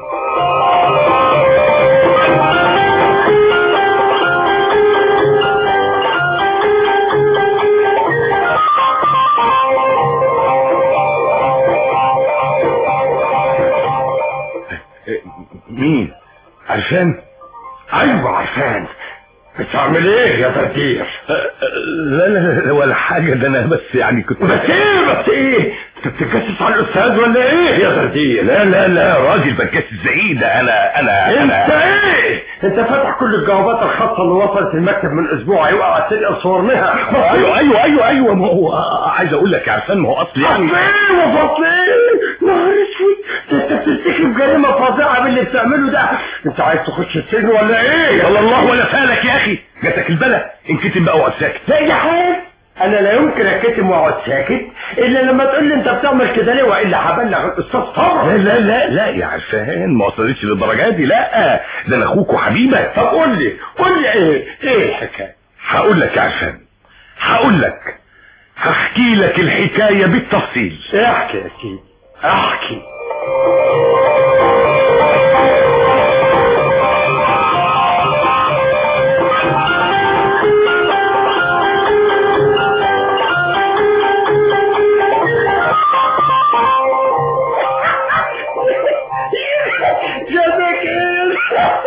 مين عرفان ايوه عشان بتعمل ايه يا تدير لا لا لا ولا حاجة ده انا بس يعني كنت بس ايه بس ايه انت بتتجسس على الاستاذ ولا ايه يا تدير لا لا لا راجل بتجسس زي ده انا انا انت انا ايه انت فاتح كل الجوابات الخاصه اللي وصلت المكتب من اسبوع يوقع تلقى صور منها ايوه ايوه ايوه ايوه ما هو عايز اقول لك يا عرفان ما هو اصل يعني فصلين وفصلين نهار اسود ده انت بترتكب جريمه فظيعه باللي بتعمله ده انت عايز تخش السجن ولا ايه والله الله ولا فالك يا اخي جاتك البلا انكتم بقى واقعد ساكت لا يا حاج انا لا يمكن اتكتم واقعد ساكت الا لما تقول لي انت بتعمل كده ليه والا هبلغ الاستاذ لا طبعا لا لا لا يا عرفان ما وصلتش للدرجه دي لا ده انا اخوك وحبيبك طب قول لي قول لي ايه ايه الحكايه هقول لك يا عرفان هقول لك هحكي لك الحكايه بالتفصيل احكي يا سيدي احكي يا ذكر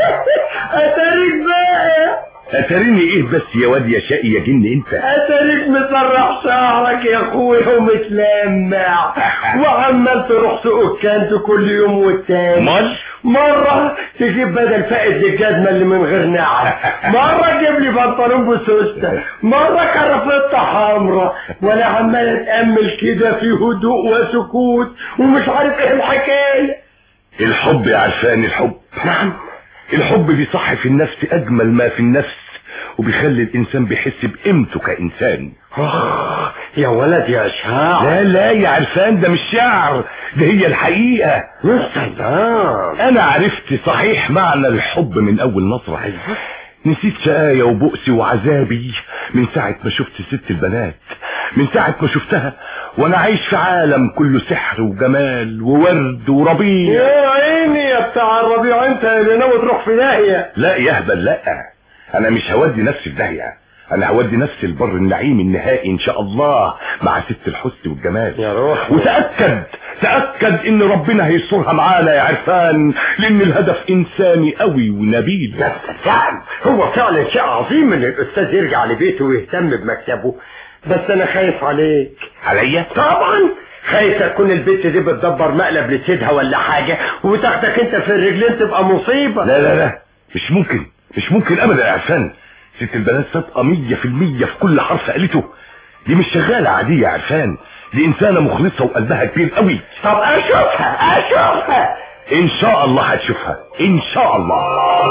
اتاريك بقى اتريني ايه بس يا واد يا شقي يا جن انت اتاريك مسرح شعرك يا اخويا ومتلمع وعمال تروح سوق الكنت كل يوم والتاني مال مرة تجيب بدل فائد للجزمة اللي من غير نعل مرة تجيب لي بنطلون بسوستة مرة كرفتة حمرا وانا عمال اتأمل كده في هدوء وسكوت ومش عارف ايه الحكاية الحب يا عرفان الحب نعم الحب بيصحي في النفس اجمل ما في النفس وبيخلي الانسان بيحس بقيمته كانسان آه، يا ولد يا شاعر لا لا يا عرفان ده مش شعر ده هي الحقيقة يا سلام انا عرفت صحيح معنى الحب من اول نظرة نسيت شقايا وبؤسي وعذابي من ساعة ما شفت ست البنات من ساعة ما شفتها وانا عايش في عالم كله سحر وجمال وورد وربيع يا عيني يا بتاع الربيع انت اللي ناوي تروح في داهية لا يهبل لا انا مش هودي نفسي في داهية انا هودي نفسي البر النعيم النهائي ان شاء الله مع ست الحسن والجمال يا روح وتأكد تأكد ان ربنا هيسترها معانا يا عرفان لان الهدف انساني قوي ونبيل يا سلام هو فعلا شيء عظيم ان الاستاذ يرجع لبيته ويهتم بمكتبه بس انا خايف عليك عليا طبعا خايف تكون البت دي بتدبر مقلب لسيدها ولا حاجة وتاخدك انت في الرجلين تبقى مصيبة لا لا لا مش ممكن مش ممكن ابدا يا عرفان ست البنات صادقة مية في المية في كل حرف قالته دي مش شغالة عادية يا عرفان دي انسانة مخلصة وقلبها كبير قوي طب اشوفها اشوفها ان شاء الله هتشوفها ان شاء الله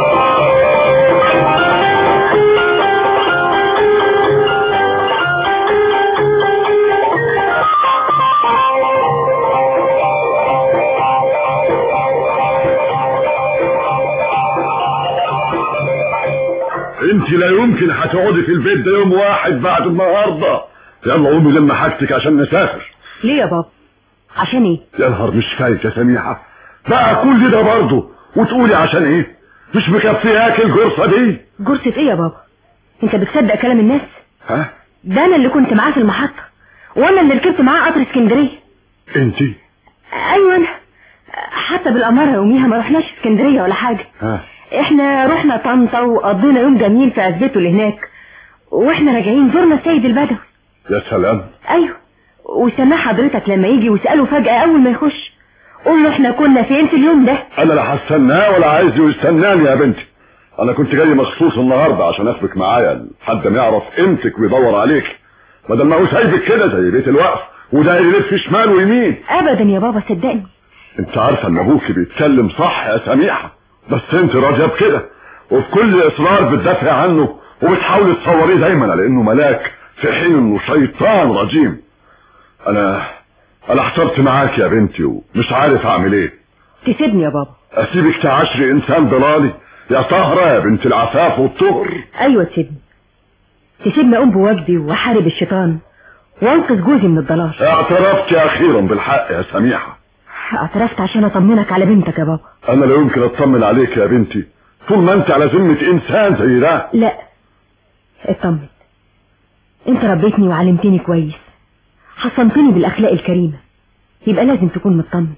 انت لا يمكن هتقعدي في البيت ده يوم واحد بعد النهارده يلا قومي لما حاجتك عشان نسافر ليه يا بابا عشان ايه يا نهار مش فايت يا سميحه بقى كل ده برضه وتقولي عشان ايه مش مكفياك الجرصة دي جرسة ايه يا بابا انت بتصدق كلام الناس ها ده انا اللي كنت معاه في المحطة وانا اللي ركبت معاه قطر اسكندرية انتي ايوه انا حتى بالامارة يوميها ما رحناش اسكندرية ولا حاجة ها احنا رحنا طنطا وقضينا يوم جميل في عزبته اللي هناك واحنا راجعين زرنا السيد البدوي يا سلام ايوه وسماه حضرتك لما يجي واسأله فجأة اول ما يخش قول له احنا كنا فين في اليوم ده انا لا هستناه ولا عايزه يستناني يا بنتي انا كنت جاي مخصوص النهارده عشان اخبك معايا لحد ما يعرف قيمتك ويدور عليك بدل ما هو سايبك كده زي بيت الوقف وده يلف شمال ويمين ابدا يا بابا صدقني انت عارفه ان ابوكي بيتكلم صح يا سميحه بس انت راضيه بكده وبكل اصرار بتدافع عنه وبتحاولي تصوريه دايما على انه ملاك في حين انه شيطان رجيم انا انا احترت معاك يا بنتي ومش عارف اعمل ايه تسيبني يا بابا اسيبك تعاشري انسان ضلالي يا طهرة يا بنت العفاف والطهر ايوه تسيبني تسيبني اقوم بواجبي واحارب الشيطان وانقذ جوزي من الضلال اعترفت اخيرا بالحق يا سميحة اعترفت عشان اطمنك على بنتك يا بابا انا لا يمكن اطمن عليك يا بنتي طول ما انت على ذمة انسان زي ده لا اطمن انت ربيتني وعلمتني كويس حصنتني بالاخلاق الكريمة يبقى لازم تكون مطمن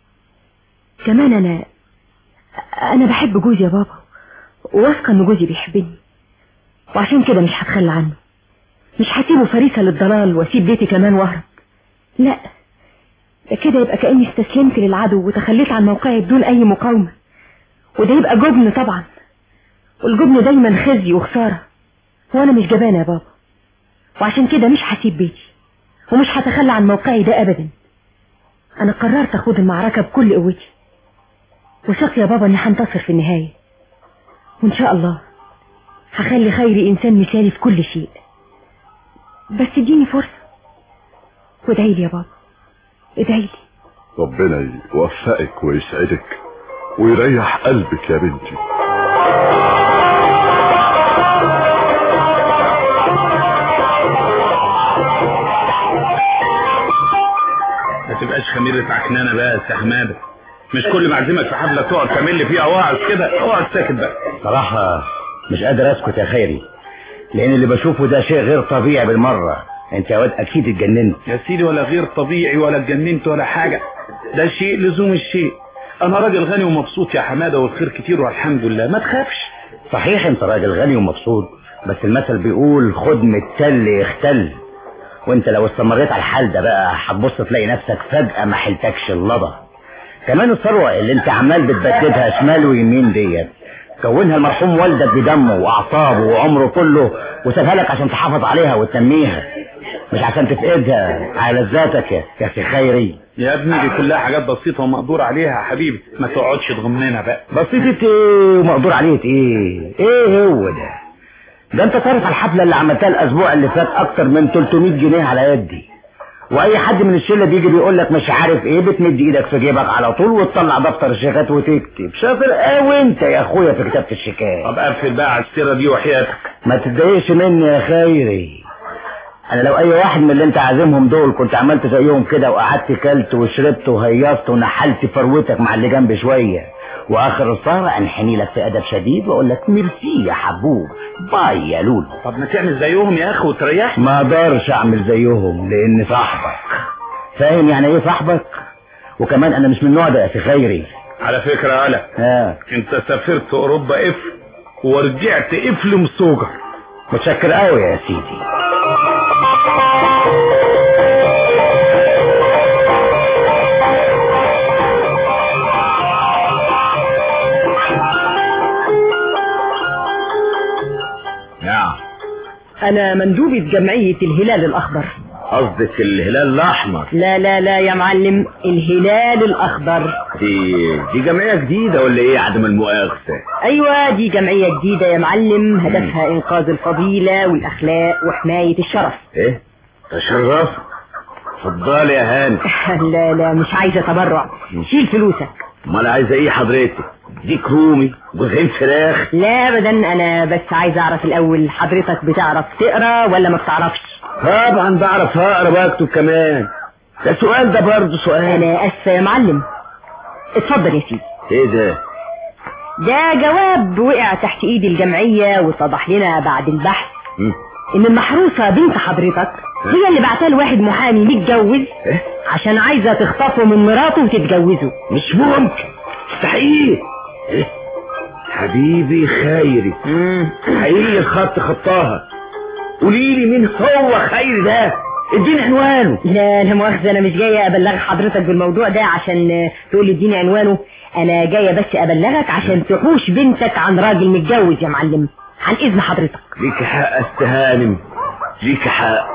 كمان انا انا بحب جوزي يا بابا واثقه ان جوزي بيحبني وعشان كده مش هتخلى عنه مش هسيبه فريسة للضلال واسيب بيتي كمان واهرب لا ده كده يبقى كأني استسلمت للعدو وتخليت عن موقعي بدون اي مقاومة وده يبقى جبن طبعا والجبن دايما خزي وخسارة وانا مش جبانة يا بابا وعشان كده مش هسيب بيتي ومش هتخلى عن موقعي ده ابدا انا قررت اخوض المعركة بكل قوتي وثق يا بابا اني هنتصر في النهاية وان شاء الله هخلي خيري انسان مثالي في كل شيء بس اديني فرصة وادعي لي يا بابا ادعي لي ربنا يوفقك ويسعدك ويريح قلبك يا بنتي ما تبقاش خميرة عكنانة بقى يا حمادة مش كل ما اعزمك في حفلة تقعد تعمل لي فيها واعظ كده اقعد ساكت بقى صراحة مش قادر اسكت يا خيري لان اللي بشوفه ده شيء غير طبيعي بالمرة انت يا واد اكيد اتجننت يا سيدي ولا غير طبيعي ولا اتجننت ولا حاجة ده شيء لزوم الشيء انا راجل غني ومبسوط يا حمادة والخير كتير والحمد لله ما تخافش صحيح انت راجل غني ومبسوط بس المثل بيقول خد من التل يختل وانت لو استمريت على الحال ده بقى هتبص تلاقي نفسك فجأة ما حلتكش اللضا كمان الثروة اللي انت عمال بتبددها شمال ويمين ديت كونها المرحوم والدك بدمه واعصابه وعمره كله وسابها لك عشان تحافظ عليها وتنميها مش عشان تفقدها على ذاتك يا يا اخي خيري يا ابني دي كلها حاجات بسيطة ومقدور عليها يا حبيبي ما تقعدش تغمنا بقى بسيطة ايه ومقدور عليه ايه ايه هو ده ده انت صارف على الحفلة اللي عملتها الاسبوع اللي فات اكتر من 300 جنيه على يدي واي حد من الشله بيجي بيقول لك مش عارف ايه بتمد ايدك في جيبك على طول وتطلع دفتر الشيكات وتكتب شاطر قوي انت يا اخويا في كتابه الشيكات طب قفل بقى على السيرة دي وحياتك ما تتضايقش مني يا خيري انا لو اي واحد من اللي انت عازمهم دول كنت عملت زيهم كده وقعدت كلت وشربت وهيصت ونحلت فروتك مع اللي جنبي شويه واخر السهره انحني لك في ادب شديد واقول لك ميرسي يا حبوب باي يا لولو طب ما تعمل زيهم يا اخي وتريح ما اقدرش اعمل زيهم لان صاحبك فاهم يعني ايه صاحبك وكمان انا مش من النوع ده يا اخي خيري على فكرة يا علا ها انت سافرت اوروبا قفل ورجعت قفل مسوجر متشكر قوي يا سيدي نعم انا مندوبة جمعية الهلال الاخضر قصدك الهلال الاحمر لا لا لا يا معلم الهلال الاخضر دي دي جمعيه جديده ولا ايه عدم المؤاخذه ايوه دي جمعية جديدة يا معلم هدفها انقاذ الفضيلة والاخلاق وحماية الشرف ايه تشرف اتفضل يا هاني لا لا مش عايزة تبرع شيل فلوسك امال عايزه ايه حضرتك ديك رومي جوزين فراخ لا ابدا انا بس عايز اعرف الاول حضرتك بتعرف تقرا ولا ما بتعرفش طبعا بعرف اقرا واكتب كمان ده سؤال ده برضه سؤال انا اسفة يا معلم اتفضل يا سيدي ايه ده ده جواب وقع تحت ايد الجمعية واتضح لنا بعد البحث مم. ان المحروسة بنت حضرتك هي اللي بعتها لواحد محامي متجوز إيه؟ عشان عايزة تخطفه من مراته وتتجوزه مش ممكن مستحيل إيه؟ حبيبي خيري حقيقي الخط خطاها قولي لي مين هو خيري ده اديني عنوانه لا لا مؤاخذة انا مش جاية ابلغ حضرتك بالموضوع ده عشان آه، تقول لي اديني عنوانه انا جاية بس ابلغك عشان تحوش بنتك عن راجل متجوز يا معلم عن اذن حضرتك ليك حق استهانم ليك حق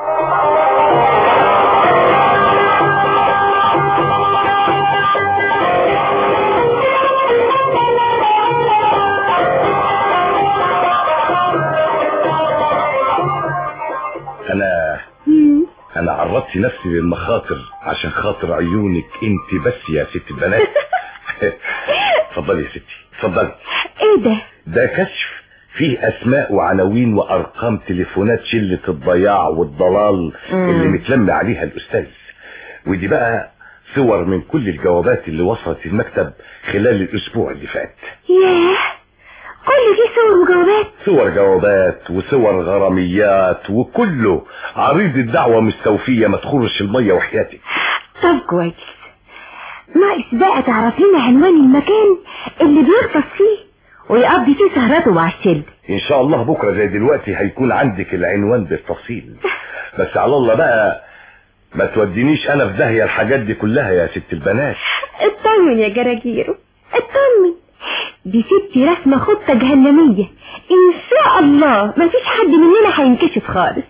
انا انا عرضت نفسي للمخاطر عشان خاطر عيونك انت بس يا ست البنات اتفضلي يا ستي اتفضلي ايه ده ده كشف فيه اسماء وعناوين وارقام تليفونات شلة الضياع والضلال اللي متلم عليها الاستاذ ودي بقى صور من كل الجوابات اللي وصلت المكتب خلال الاسبوع اللي فات ياه كل دي صور وجوابات صور جوابات وصور غراميات وكله عريض الدعوة مستوفية ما تخرش المية وحياتك طب كويس ناقص بقى تعرف لنا عنوان المكان اللي بيغطس فيه ويقضي فيه سهرته مع الشلة ان شاء الله بكرة زي دلوقتي هيكون عندك العنوان بالتفصيل بس على الله بقى ما تودينيش انا في داهية الحاجات دي كلها يا ست البنات اطمن يا جراجيرو اطمن دي ستي رسمة خطة جهنمية ان شاء الله مفيش حد مننا هينكشف خالص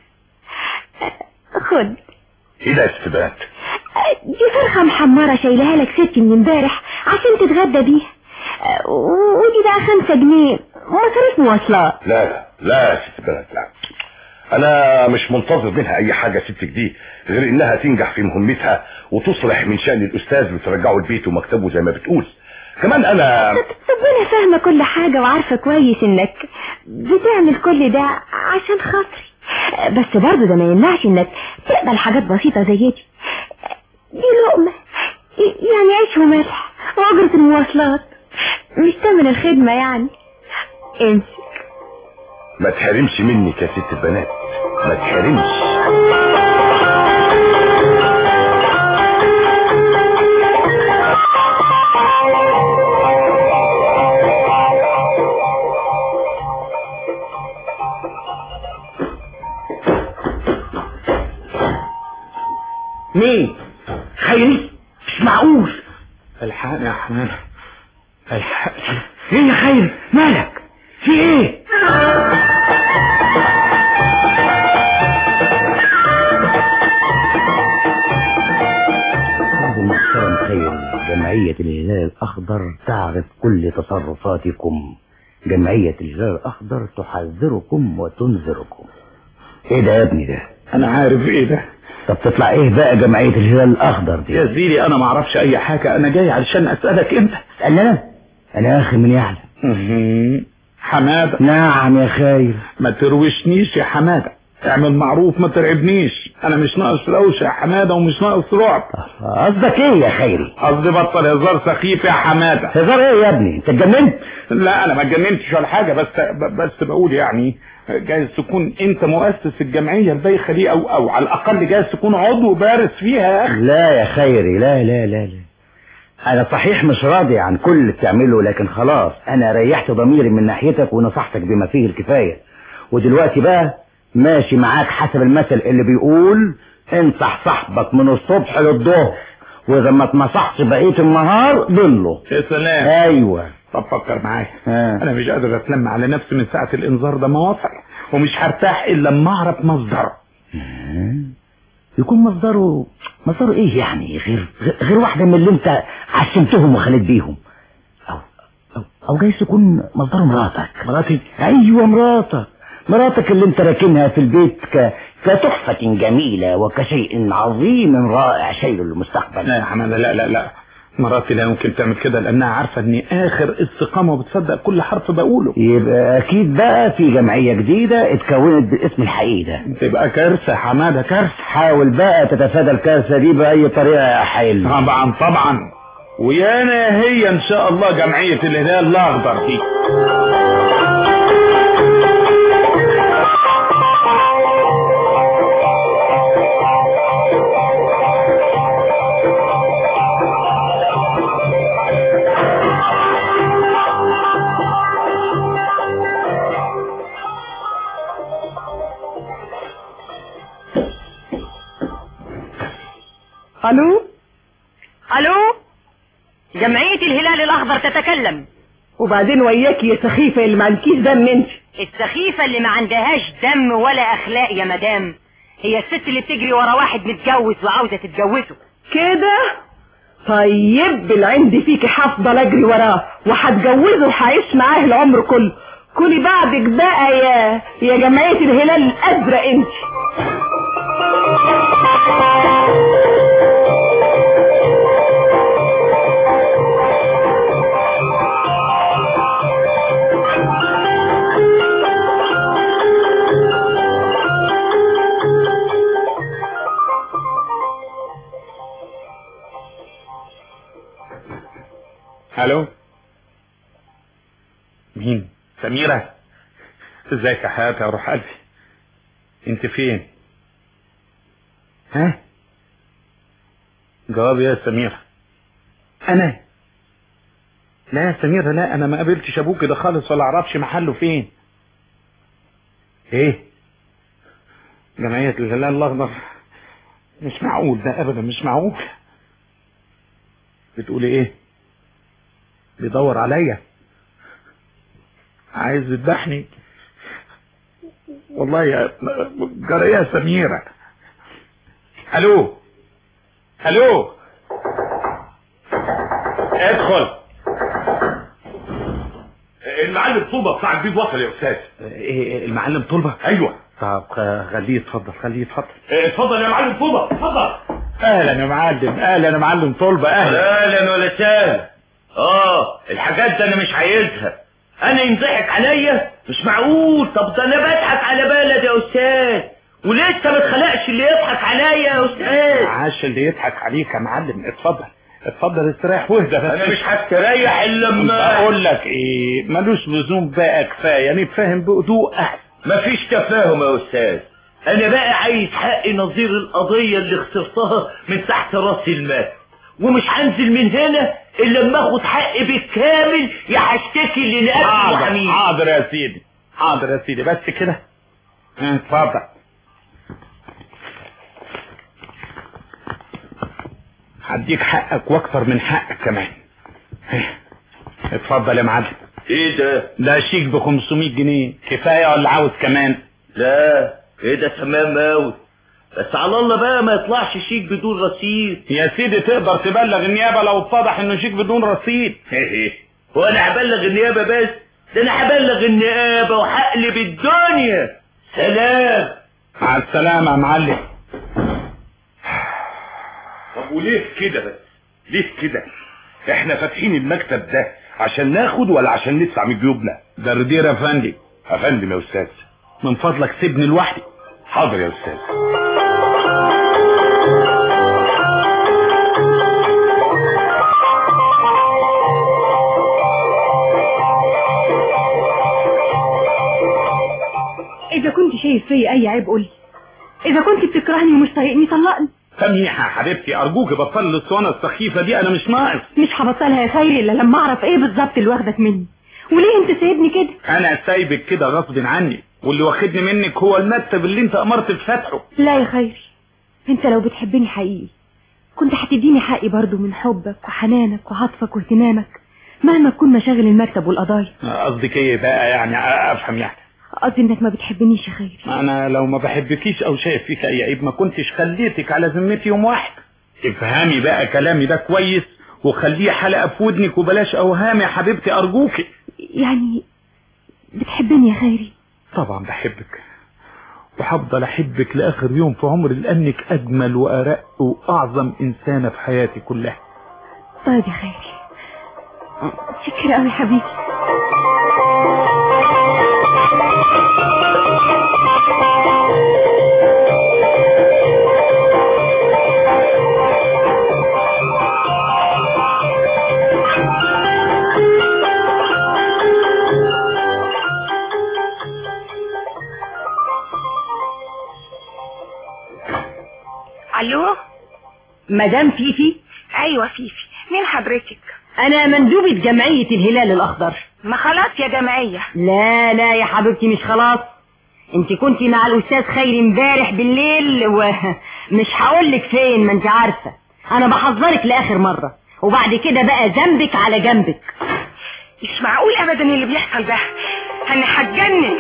خد ايه ده يا ست البنات دي فرخة محمرة شايلها لك ستي من امبارح عشان تتغدى بيها ودي بقى خمسة جنيه مصاريف مواصلات لا لا لا يا ست البنات لا انا مش منتظر منها اي حاجة ستك دي غير انها تنجح في مهمتها وتصلح من شأن الاستاذ وترجعه البيت ومكتبه زي ما بتقول كمان انا ربنا فاهمة كل حاجة وعارفة كويس انك بتعمل كل ده عشان خاطري بس برضه ده ما يمنعش انك تقبل حاجات بسيطة زي دي دي لقمة يعني عيش وملح وأجرة المواصلات مش تمن الخدمة يعني امسك ما تحرمش منك يا ست البنات ما تحرمش مين خيري مش معقول الحقني يا حماد الحقني ايه يا خيري مالك في ايه أستاذ المحترم خير جمعية الهلال الأخضر تعرف كل تصرفاتكم جمعية الهلال الأخضر تحذركم وتنذركم إيه ده يا ابني ده؟ انا عارف ايه ده طب تطلع إيه بقى جمعية الهلال الأخضر يا دي؟ زيري انا ما اعرفش اي حاجة انا جاي علشان اسألك انت اسألني أنا؟ أنا آخر من يعلم حمادة نعم يا خير ما تروشنيش يا حمادة اعمل معروف ما ترعبنيش انا مش ناقص روشة يا حمادة ومش ناقص رعب قصدك إيه يا خيري؟ قصدي بطل هزار سخيف يا حمادة هزار إيه يا ابني؟ أنت اتجننت؟ لا انا ما اتجننتش ولا حاجة بس بس بقول يعني جايز تكون انت مؤسس الجمعية البايخة دي او او على الاقل جايز تكون عضو بارز فيها يا اخي لا يا خيري لا لا لا لا انا صحيح مش راضي عن كل اللي بتعمله لكن خلاص انا ريحت ضميري من ناحيتك ونصحتك بما فيه الكفاية ودلوقتي بقى ماشي معاك حسب المثل اللي بيقول انصح صاحبك من الصبح للظهر واذا ما تنصحش بقية النهار ضله يا سلام ايوه طب فكر معايا ها. انا مش قادر اتلم على نفسي من ساعة الانذار ده ما وصل ومش هرتاح الا لما اعرف مصدره يكون مصدره مصدره ايه يعني غير غير واحدة من اللي انت عشمتهم وخليت بيهم او او, أو جايز يكون مصدره مراتك مراتي ايوه مراتك مراتك اللي انت راكنها في البيت ك... كتحفة جميلة وكشيء عظيم رائع شيء للمستقبل لا يا حمادة لا لا لا مراتي لا يمكن تعمل كده لانها عارفة اني اخر استقامة وبتصدق كل حرف بقوله يبقى اكيد بقى في جمعية جديدة اتكونت باسم الحقيقي ده تبقى كارثة يا حمادة كارثة حاول بقى تتفادى الكارثة دي بأي طريقة يا حيل طبعا طبعا ويانا هي ان شاء الله جمعية الهلال الاخضر دي الو الو جمعية الهلال الاخضر تتكلم وبعدين وياك يا سخيفة اللي ما عندكيش دم انت السخيفة اللي ما عندهاش دم ولا اخلاق يا مدام هي الست اللي بتجري ورا واحد متجوز وعاوزة تتجوزه كده طيب اللي عندي فيكي هفضل اجري وراه وهتجوزه وهعيش معاه العمر كله كوني بعدك بقى يا يا جمعية الهلال الازرق انت الو مين سميرة ازيك يا حياتي يا روح قلبي انت فين ها جواب يا سميرة انا لا يا سميرة لا انا ما قابلتش ابوك ده خالص ولا اعرفش محله فين ايه جمعية الهلال الاخضر مش معقول ده ابدا مش معقول بتقولي ايه بيدور عليا عايز يذبحني والله يا جرى يا سميرة الو الو ادخل المعلم طوبة بتاع البيض وصل يا استاذ ايه المعلم طلبة ايوه طب خليه يتفضل خليه يتفضل اتفضل يا معلم طوبة اتفضل اهلا يا معلم اهلا يا معلم طلبة اهلا اهلا ولا سهلا اه الحاجات دي انا مش عايزها انا ينضحك عليا مش معقول طب ده انا بضحك على بلد يا استاذ ولسه ما اتخلقش اللي يضحك عليا يا استاذ عاش اللي يضحك عليك يا معلم اتفضل اتفضل استريح واهدى بس انا مش هستريح الا لما اقول لك ايه ملوش لزوم بقى كفايه نتفاهم بهدوء احسن مفيش تفاهم يا استاذ انا بقى عايز حقي نظير القضية اللي خسرتها من تحت راسي المال ومش هنزل من هنا الا لما اخد حقي بالكامل يا هشتكي لنقابل حاضر المحامين حاضر يا سيدي حاضر يا سيدي بس كده اه، اتفضل هديك حقك واكتر من حقك كمان اه، اتفضل يا معلم ايه ده ده شيك ب 500 جنيه كفايه ولا عاوز كمان لا كده تمام اوي بس على الله بقى ما يطلعش شيك بدون رصيد يا سيدي تقدر تبلغ النيابه لو اتضح انه شيك بدون رصيد هو انا هبلغ النيابة بس ده انا هبلغ النيابة وهقلب الدنيا سلام مع السلامه يا معلم طب وليه كده بس ليه كده احنا فاتحين المكتب ده عشان ناخد ولا عشان ندفع من جيوبنا ده ردير يا فندم يا فندم يا استاذ من فضلك سيبني لوحدي حاضر يا استاذ اذا كنت شايف فيا اي عيب قولي اذا كنت بتكرهني ومش طايقني طلقني سميحة يا حبيبتي أرجوك بطل الاسطوانة السخيفة دي أنا مش ناقص مش هبطلها يا خيري الا لما اعرف ايه بالظبط اللي واخدك مني وليه انت سايبني كده أنا سايبك كده غصب عني واللي واخدني منك هو المكتب اللي أنت أمرت بفتحه لا يا خيري انت لو بتحبني حقيقي كنت هتديني حقي برضو من حبك وحنانك وعطفك واهتمامك مهما تكون مشاغل المكتب والقضايا قصدك إيه بقى يعني أفهم يعني قصدي انك ما بتحبنيش يا خيري أنا لو ما بحبكيش أو شايف فيك أي عيب ما كنتش خليتك على ذمتي يوم واحد افهمي بقى كلامي ده كويس وخليه حلقة في ودنك وبلاش أوهام يا حبيبتي أرجوكي يعني بتحبني يا خيري طبعا بحبك وهفضل احبك لاخر يوم في عمري لانك اجمل وارق واعظم انسانه في حياتي كلها طيب يا خيري شكرا قوي حبيبي الو مدام فيفي ايوه فيفي مين حضرتك انا مندوبة جمعية الهلال الاخضر ما خلاص يا جمعية لا لا يا حبيبتي مش خلاص انت كنتي مع الاستاذ خيري امبارح بالليل ومش هقولك فين ما انت عارفة انا بحذرك لاخر مرة وبعد كده بقى ذنبك على جنبك مش معقول ابدا اللي بيحصل ده انا هتجنن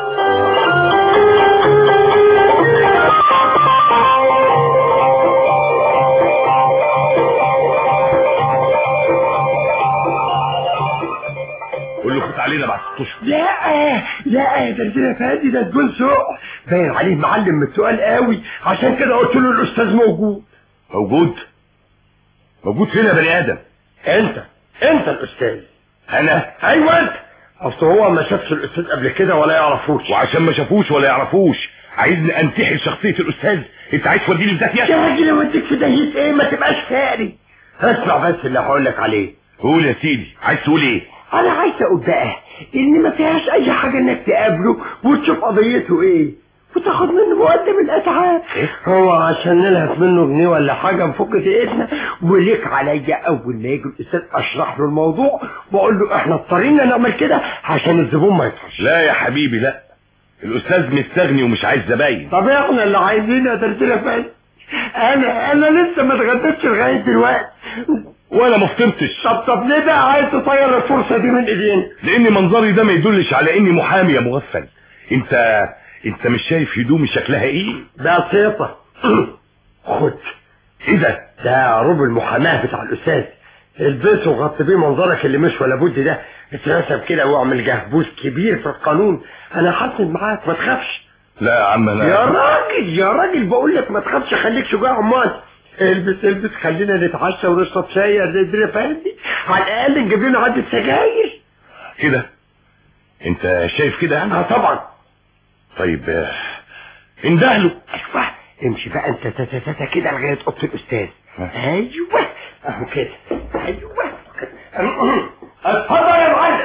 قول له خد علينا بعد ست اشهر لا لا يا دردير فادي ده تكون سوء باين عليه معلم من السؤال قوي عشان كده قلت له الاستاذ موجود موجود موجود فين يا بني ادم انت انت الاستاذ انا ايوه انت اصل هو ما شافش الاستاذ قبل كده ولا يعرفوش وعشان ما شافوش ولا يعرفوش عايزني انتحل شخصيه الاستاذ انت عايز توديني في داهيه يا راجل اوديك في داهيه ايه ما تبقاش فاري اسمع بس اللي هقول لك عليه قول يا سيدي عايز تقول ايه انا عايز اقول بقى ان ما فيهاش اي حاجه انك تقابله وتشوف قضيته ايه وتاخد منه مقدم الاسعار هو عشان نلهث منه جنيه ولا حاجه نفك ايدنا وليك عليا اول ما يجي الاستاذ اشرح له الموضوع واقول له احنا اضطرينا نعمل كده عشان الزبون ما يطفش لا يا حبيبي لا الاستاذ مستغني ومش عايز زباين طب احنا اللي عايزين يا ترتيله فاهم انا انا لسه ما اتغديتش لغايه دلوقتي ولا ما فطرتش طب طب ليه بقى عايز تطير الفرصه دي من ايدينا لان منظري ده ما يدلش على اني محامي يا مغفل انت انت مش شايف هدومي شكلها ايه بسيطه خد ايه ده ده عروب المحاماه بتاع الاستاذ البسه وغطي بيه منظرك اللي مش ولا بد ده اترسم كده واعمل جهبوز كبير في القانون انا حاسس معاك ما تخافش لا يا عم انا يا راجل يا راجل بقول لك ما تخافش خليك شجاع امال البس البس خلينا نتعشى ونشرب شاي يا زي الدنيا فاهمني على الاقل نجيب لنا عدة سجاير كده انت شايف كده يعني اه طبعا طيب آه، اندهله ايوه امشي بقى انت تتتتا كده لغايه اوضه الاستاذ ايوه اهو كده ايوه اتفضل يا معلم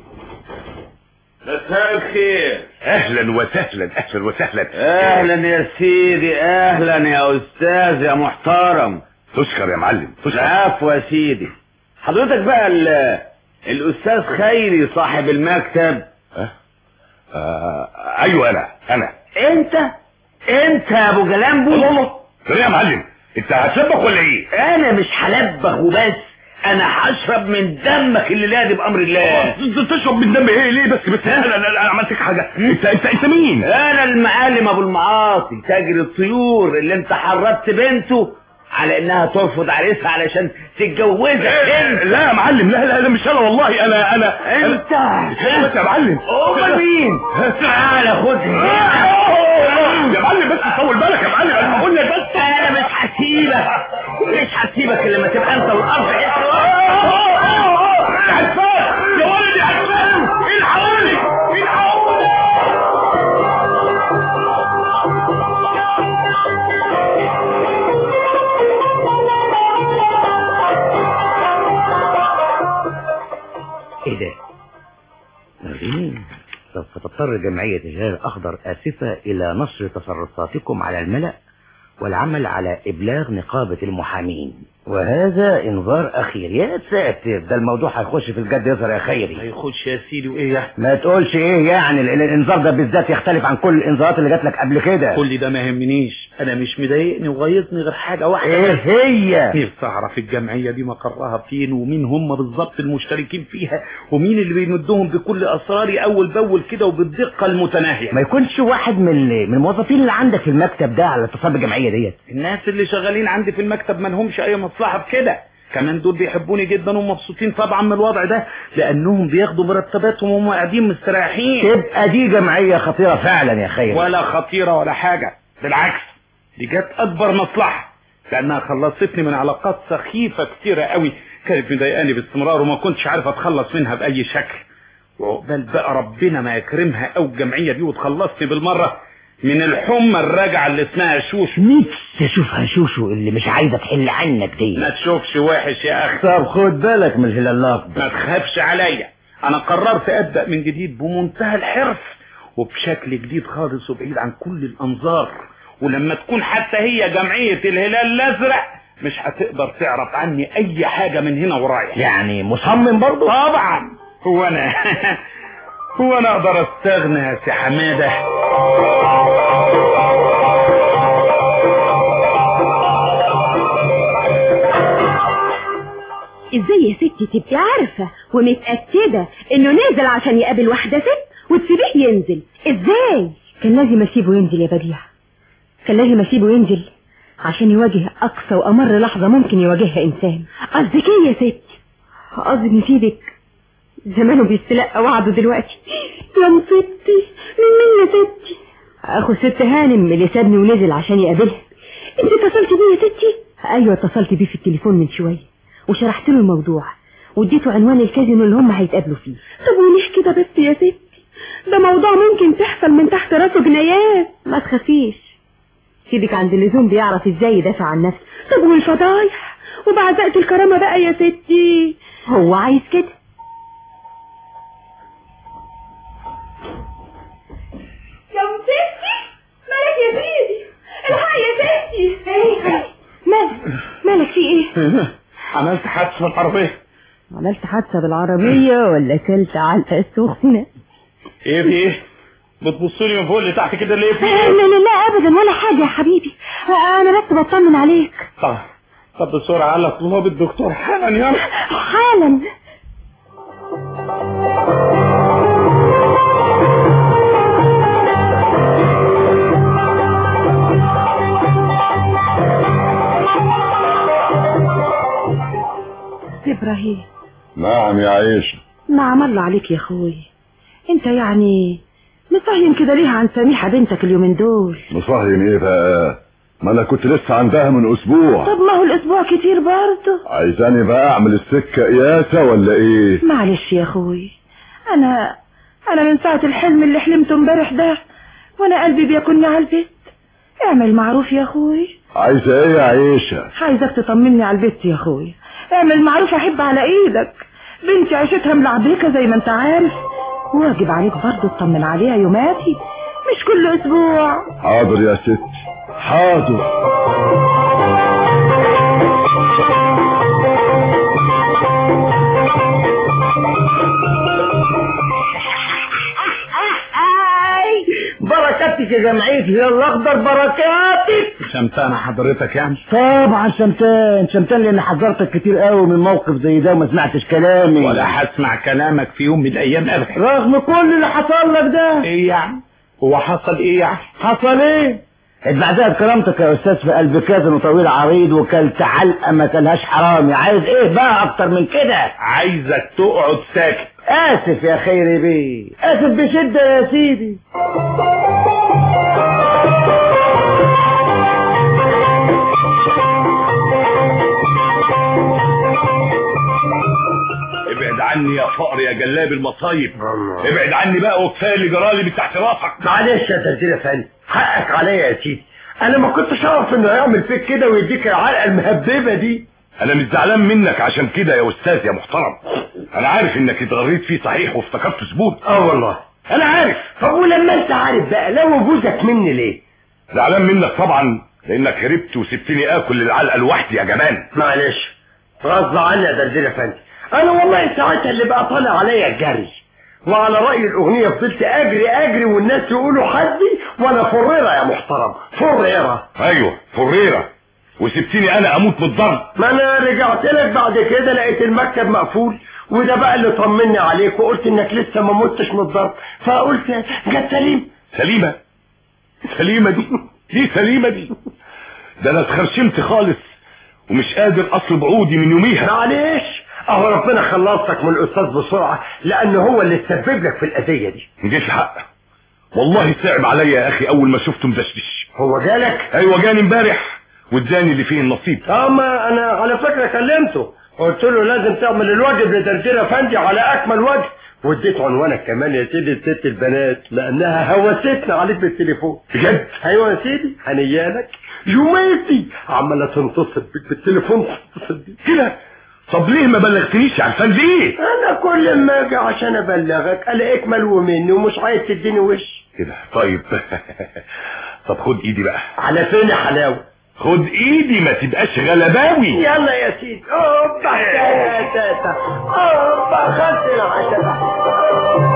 مساء الخير اهلا وسهلا اهلا وسهلا اهلا يا سيدي اهلا يا استاذ يا محترم تشكر يا معلم تشكر العفو يا سيدي حضرتك بقى ال- الاستاذ خيري صاحب المكتب أه؟ آه ايوه انا انا انت انت يا ابو جلامبو الله الله طب إيه يا معلم انت هتسبك ولا ايه انا مش هلبخ وبس انا هشرب من دمك اللي لا بامر الله ت- تشرب من دم ايه ليه بس بس انا انا أنا عملت لك حاجه انت انت انت مين انا المعلم ابو المعاصي تاجر الطيور اللي انت حرضت بنته على انها ترفض عريسها علشان تتجوزك انت لا يا معلم لا لا لا مش انا والله انا انا انت بس يا معلم امال مين تعال خدها يا معلم بس طول بالك يا معلم انا بقول لك بس انا مش هسيبك مش هسيبك الا لما تبقى انت والارض عفان يا ولدي عفان الحقوني الحقوني ايه ده مين سوف تضطر جمعية الهلال الأخضر آسفة إلى نشر تصرفاتكم على الملأ والعمل على إبلاغ نقابة المحامين وهذا إنذار أخير يا ساتر ده الموضوع هيخش في الجد يظهر يا خيري هيخش يا سيدي وايه يعني ما تقولش إيه يعني ال- الإنذار ده بالذات يختلف عن كل الإنذارات اللي جات لك قبل كده كل ده ما يهمنيش انا مش مضايقني وغيظني غير حاجه واحده إيه بس. هي نفسي اعرف الجمعيه دي مقرها فين ومين هم بالظبط المشتركين فيها ومين اللي بيمدهم بكل اسراري اول باول كده وبالدقه المتناهيه ما يكونش واحد من من الموظفين اللي عندك في المكتب ده على اتصال بالجمعية ديت الناس اللي شغالين عندي في المكتب ما لهمش اي مصلحه بكده كمان دول بيحبوني جدا ومبسوطين طبعا من الوضع ده لانهم بياخدوا مرتباتهم وهم قاعدين مستريحين تبقى دي جمعية خطيرة فعلا يا خيري ولا خطيره ولا حاجه بالعكس دي جت اكبر مصلحه لانها خلصتني من علاقات سخيفه كتيره قوي كانت مضايقاني باستمرار وما كنتش عارف اتخلص منها باي شكل وعقبال بقى ربنا ما يكرمها او الجمعيه دي وتخلصني بالمره من الحمى الراجعه اللي اسمها شوش نفسي اشوفها شوشو اللي مش عايزة تحل عنك دي ما تشوفش وحش يا اخي طب خد بالك من الهلال الاخضر ما تخافش عليا انا قررت ابدا من جديد بمنتهى الحرص وبشكل جديد خالص وبعيد عن كل الانظار ولما تكون حتى هي جمعية الهلال الازرق مش هتقدر تعرف عني اي حاجة من هنا ورايح يعني مصمم برضه طبعا هو انا هو انا اقدر استغنى يا سي حماده ازاي يا ستي تبقي عارفة ومتأكدة انه نازل عشان يقابل واحدة ست وتسيبيه ينزل ازاي كان لازم اسيبه ينزل يا بديع كان لازم اسيبه ينزل عشان يواجه اقصى وامر لحظة ممكن يواجهها انسان قصدك ايه يا ستي قصدي نسيبك زمانه بيستلقى وعده دلوقتي يا مصيبتي من مين يا ستي اخو ست هانم اللي سابني ونزل عشان يقابلها انت اتصلتي بيه يا ستي ايوه اتصلت بيه في التليفون من شويه وشرحت له الموضوع واديته عنوان الكازينو اللي هم هيتقابلوا فيه طب وليه كده بس يا ستي ده موضوع ممكن تحصل من تحت راسه جنايات ما تخافيش سيبك عند اللزوم بيعرف ازاي يدافع عن نفسه طب والفضايح وبعزقة الكرامة بقى يا ستي هو عايز كده يا ستي مالك يا سيدي الحق يا ستي ايه مالك مالك في ايه عملت حادثة بالعربية عملت حادثة بالعربية ولا كلت علقة سخنة ايه في ايه بتبصولي من فوق لتحت كده ليه في لا ايه لا لا ابدا ولا حاجة يا حبيبي انا بس بطمن عليك طب طب بسرعة على طلاب الدكتور حالا يلا حالا ابراهيم نعم يا عيشة ما عمل عليك يا اخوي انت يعني مصهين كده ليه عن سميحة بنتك اليومين دول مصهين ايه بقى ما انا كنت لسه عندها من اسبوع طب ما هو الاسبوع كتير برضه عايزاني بقى اعمل السكة قياسة ولا ايه معلش يا اخوي انا انا من ساعة الحلم اللي حلمته امبارح ده وانا قلبي بيكوني على البيت اعمل معروف يا اخوي عايزة ايه يا عيشة عايزك تطمني على البيت يا اخوي اعمل معروف احب على ايدك بنتي عيشتها ملعبيكة زي ما انت عارف واجب عليك برضه تطمن عليها يوماتي مش كل اسبوع حاضر يا ستي حاضر بركاتك يا جمعية الهلال الاخضر بركاتك شمتانة حضرتك يعني طبعا شمتان شمتان لان حذرتك كتير قوي من موقف زي ده وما سمعتش كلامي ولا هسمع كلامك في يوم من الايام ابدا رغم كل اللي حصل لك ده ايه يعني هو حصل ايه يعني حصل ايه اتبعتها بكرامتك يا استاذ في قلب كازن وطويل عريض وكلت علقه ما كلهاش حرامي عايز ايه بقى اكتر من كده عايزك تقعد ساكت اسف يا خيري بيه اسف بشدة يا سيدي ابعد عني يا فقر يا جلاب المصايب ابعد عني بقى وكفايه اللي جرالي من تحت راسك معلش يا تنزيل يا فندم حقك عليا يا سيدي انا ما كنتش اعرف انه هيعمل فيك كده ويديك العلقه المهببه دي انا مش زعلان منك عشان كده يا استاذ يا محترم انا عارف انك اتغريت فيه صحيح وافتكرت زبون اه والله انا عارف طب ولما انت عارف بقى لو جوزك مني ليه زعلان منك طبعا لانك هربت وسبتني اكل العلقه لوحدي يا جمان معلش غصب عني يا دردير يا فندم انا والله ساعتها اللي بقى طالع عليا الجري وعلى رأي الأغنية فضلت أجري أجري والناس يقولوا حدي وأنا فريرة يا محترم فريرة ايوه فريره وسبتني انا اموت من الضرب ما أنا رجعت لك بعد كده لقيت المكتب مقفول وده بقى اللي طمني عليك وقلت إنك لسه ما متش من الضرب فقلت جت سليم سليمه سليمه دي دي سليمه دي ده انا اتخرشمت خالص ومش قادر اصلب عودي من يوميها معلش اهو ربنا خلصك من الاستاذ بسرعه لان هو اللي تسبب لك في الاذيه دي جيت الحق والله صعب عليا يا اخي اول ما شفته مدشدش هو جالك ايوه جاني امبارح واداني اللي فيه النصيب اما انا على فكره كلمته قلت له لازم تعمل الواجب لدردير افندي على اكمل وجه واديت عنوانك كمان يا سيدي لست البنات لانها هوستنا عليك بالتليفون بجد ايوه يا سيدي هنيالك يوميتي عماله تنتصل بيك بالتليفون تتصل بيك كده طب ليه ما بلغتنيش عشان ليه انا كل ما اجي عشان ابلغك الاقيك ملو مني ومش عايز تديني وش كده طيب طب خد ايدي بقى على فين يا حلاوه خد ايدي ما تبقاش غلباوي يلا يا سيدي اوبا تا تا تا اوبا خدت العشاء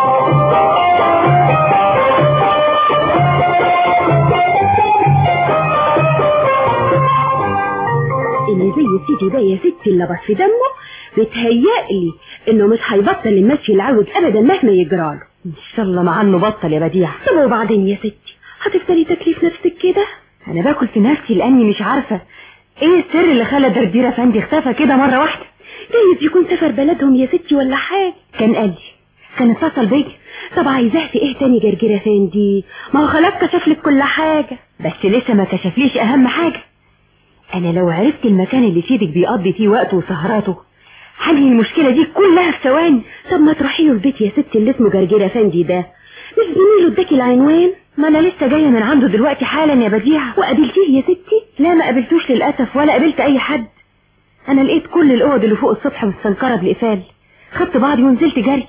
اللي زي سيدي ده يا ستي اللي بس في دمه بتهيألي انه مش هيبطل المشي العوج ابدا مهما يجراله ان شاء الله مع انه بطل يا بديع طب وبعدين يا ستي هتفضلي تكليف نفسك كده انا باكل في نفسي لاني مش عارفه ايه السر اللي خلى دردير افندي اختفى كده مره واحده جايز يكون سافر بلدهم يا ستي ولا حاجه كان قال لي كان اتصل بيا طب عايزاه في ايه تاني جرجير افندي ما هو خلاص كشف لك كل حاجه بس لسه ما كشفليش اهم حاجه انا لو عرفت المكان اللي سيدك بيقضي فيه وقته وسهراته هنهي المشكله دي كلها في ثواني طب ما تروحي له البيت يا ستي اللي اسمه جرجير افندي ده مش زميله اداكي العنوان ما انا لسه جايه من عنده دلوقتي حالا يا بديع وقابلتيه يا ستي لا ما قابلتوش للاسف ولا قابلت اي حد انا لقيت كل الاوض اللي فوق السطح مستنكره بالقفال خدت بعضي ونزلت جري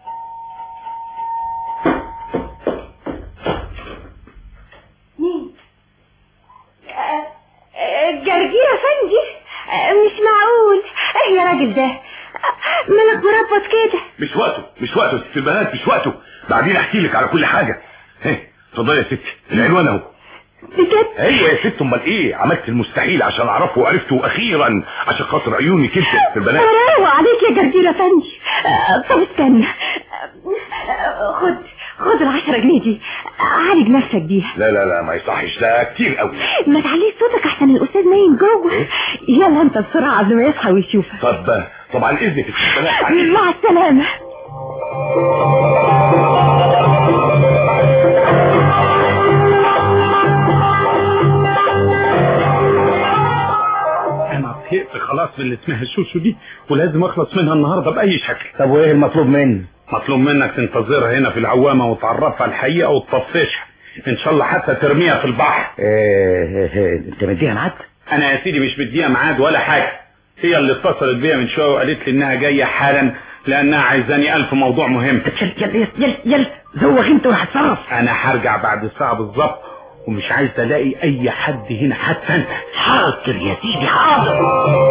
مين جرجير افندي مش معقول ايه يا راجل ده مالك مربط كده مش وقته مش وقته يا ست البنات مش وقته بعدين احكي لك على كل حاجه ايه اتفضلي يا ستي العنوان اهو بجد ايوه يا ست امال ايه عملت المستحيل عشان اعرفه وعرفته اخيرا عشان خاطر عيوني كده في البنات روق عليك يا جرجير افندي آه، طب استنى آه، خد خد العشرة جنيه دي عالج نفسك بيها لا لا لا ما يصحش ده كتير قوي ما تعليش صوتك احسن الاستاذ نايم جوه يلا انت بسرعة قبل ما يصحى ويشوفك طب طبعا اذنك يا ست البنات عليك. مع السلامة انا زهقت خلاص من اللي اسمها شوشو دي ولازم اخلص منها النهارده باي شكل طب وايه المطلوب مني مطلوب منك تنتظرها هنا في العوامه وتعرفها الحقيقه وتطفشها ان شاء الله حتى ترميها في البحر إيه إيه انت مديها ميعاد انا يا سيدي مش بديها ميعاد ولا حاجه هي اللي اتصلت بيا من شويه وقالت لي انها جايه حالا لانها عايزاني الف موضوع مهم يلا يلا يلا يلا زوغ انت وهتصرف انا هرجع بعد ساعه بالظبط ومش عايز الاقي اي حد هنا حتى انت حاضر يا سيدي حاضر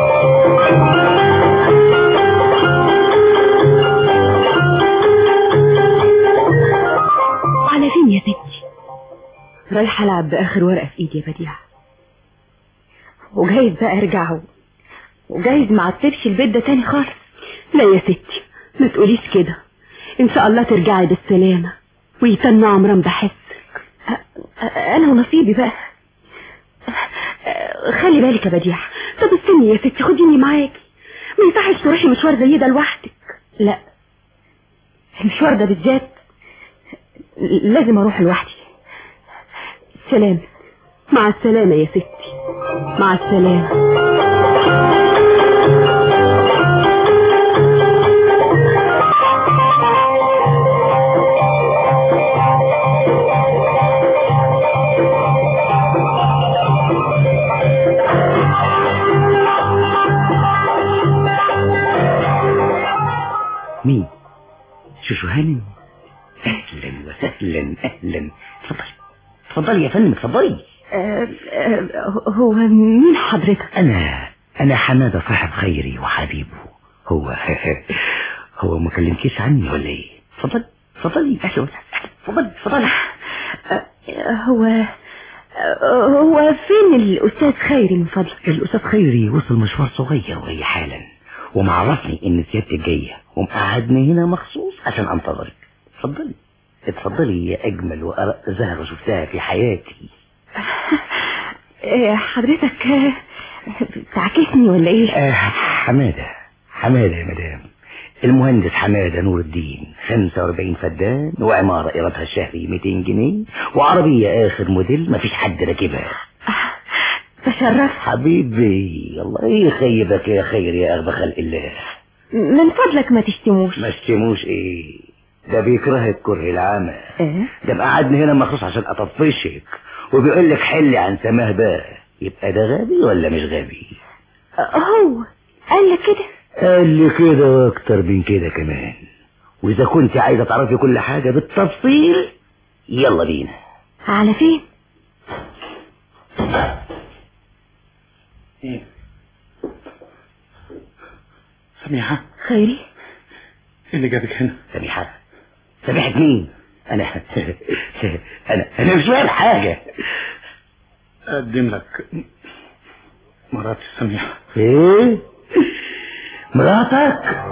على فين يا ستي رايحه العب باخر ورقه في ايدي يا بديع وجايز بقى ارجع و- وجايز ما عتبش البيت ده تاني خالص لا يا ستي ما تقوليش كده ان شاء الله ترجعي بالسلامة ويتنى عمران بحسك أ- أ- انا ونصيبي بقى أ- خلي بالك يا بديع طب استني يا ستي خديني معاكي ما يصحش تروحي مشوار زي ده لوحدك لا المشوار ده بالذات لازم اروح لوحدي سلام مع السلامة يا ستي مع السلامة مين شوشو هانم اهلا وسهلا اهلا اتفضلي اتفضلي يا فندم اتفضلي أ- أ- هو مين حضرتك انا انا حماده صاحب خيري وحبيبه هو هو ما كلمكيش عني ولا ايه اتفضلي اتفضلي اهلا وسهلا اتفضلي اتفضلي أ- هو هو فين الاستاذ خيري من فضلك الاستاذ خيري وصل مشوار صغير وهي حالا ومعرفني ان سيادتك جايه ومقعدني هنا مخصوص عشان انتظرك اتفضلي اتفضلي يا اجمل وارق زهره شفتها في حياتي أ، حضرتك أ، تعكسني ولا ايه آه حماده حماده يا مدام المهندس حماده نور الدين 45 فدان وعماره ايرادها الشهري 200 جنيه وعربيه اخر موديل مفيش حد راكبها تشرف حبيبي الله يخيبك يا خير يا اغبى خلق الله من فضلك ما تشتموش ما اشتموش ايه ده بيكرهك كره العمى اه ده مقعدني هنا مخصوص عشان اطفشك وبيقول لك حلي عن سماه بقى يبقى ده غبي ولا مش غبي هو قال لك كده قال لي كده واكتر من كده كمان واذا كنت عايزه تعرفي كل حاجه بالتفصيل يلا بينا على فين ايه سميحة خيري ايه اللي جابك هنا سميحة سميحة مين انا انا انا مش فاهم حاجة اقدم لك مراتي سميحة ايه مراتك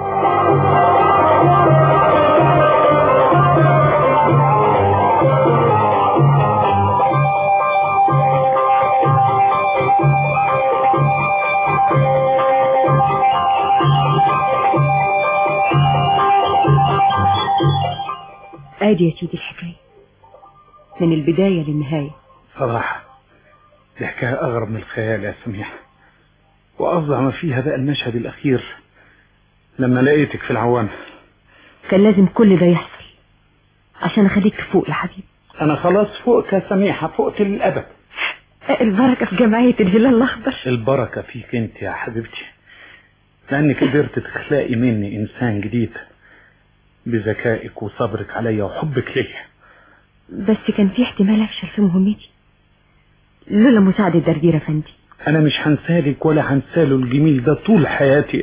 ادي يا سيدي الحكاية من البداية للنهاية صراحة دي حكاية أغرب من الخيال يا سميحة وأفظع ما فيها بقى المشهد الأخير لما لقيتك في العوامة كان لازم كل ده يحصل عشان اخليك تفوق يا حبيبي أنا خلاص فوقك يا سميحة فوقت للأبد البركة في جمعية الهلال الأخضر البركة فيك أنت يا حبيبتي لأنك قدرت تخلقي مني إنسان جديد بذكائك وصبرك عليا وحبك ليا بس كان في احتمال افشل في مهمتي لولا مساعدة دردير افندي أنا مش هنسالك ولا هنساله الجميل ده طول حياتي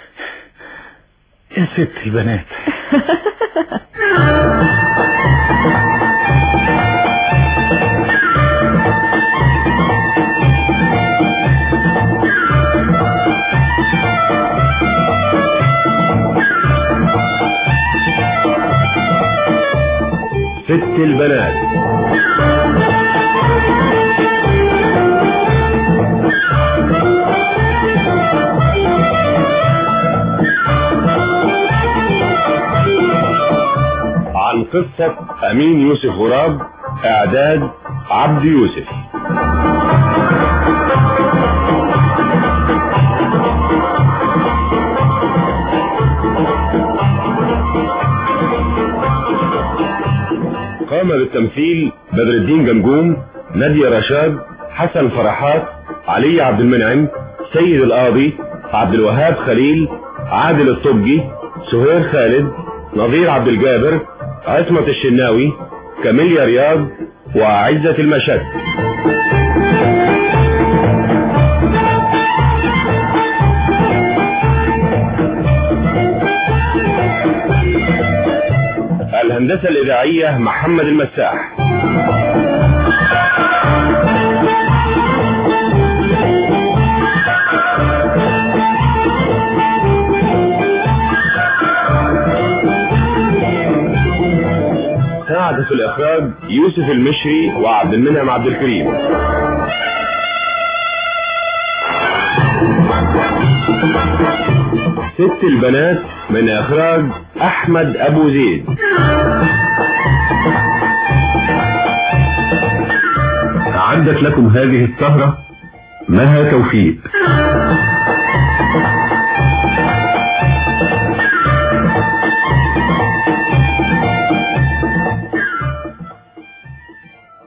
يا ست البنات ست البنات عن قصة أمين يوسف غراب إعداد عبد يوسف قام بالتمثيل بدر الدين جمجوم نادية رشاد حسن فرحات علي عبد المنعم سيد القاضي عبد الوهاب خليل عادل الطبي سهير خالد نظير عبد الجابر عصمة الشناوي كاميليا رياض وعزة المشد الهندسة الإذاعية محمد المساح ساعد في الإخراج يوسف المشري وعبد المنعم عبد الكريم ست البنات من إخراج أحمد أبو زيد أعدت لكم هذه السهرة مها توفيق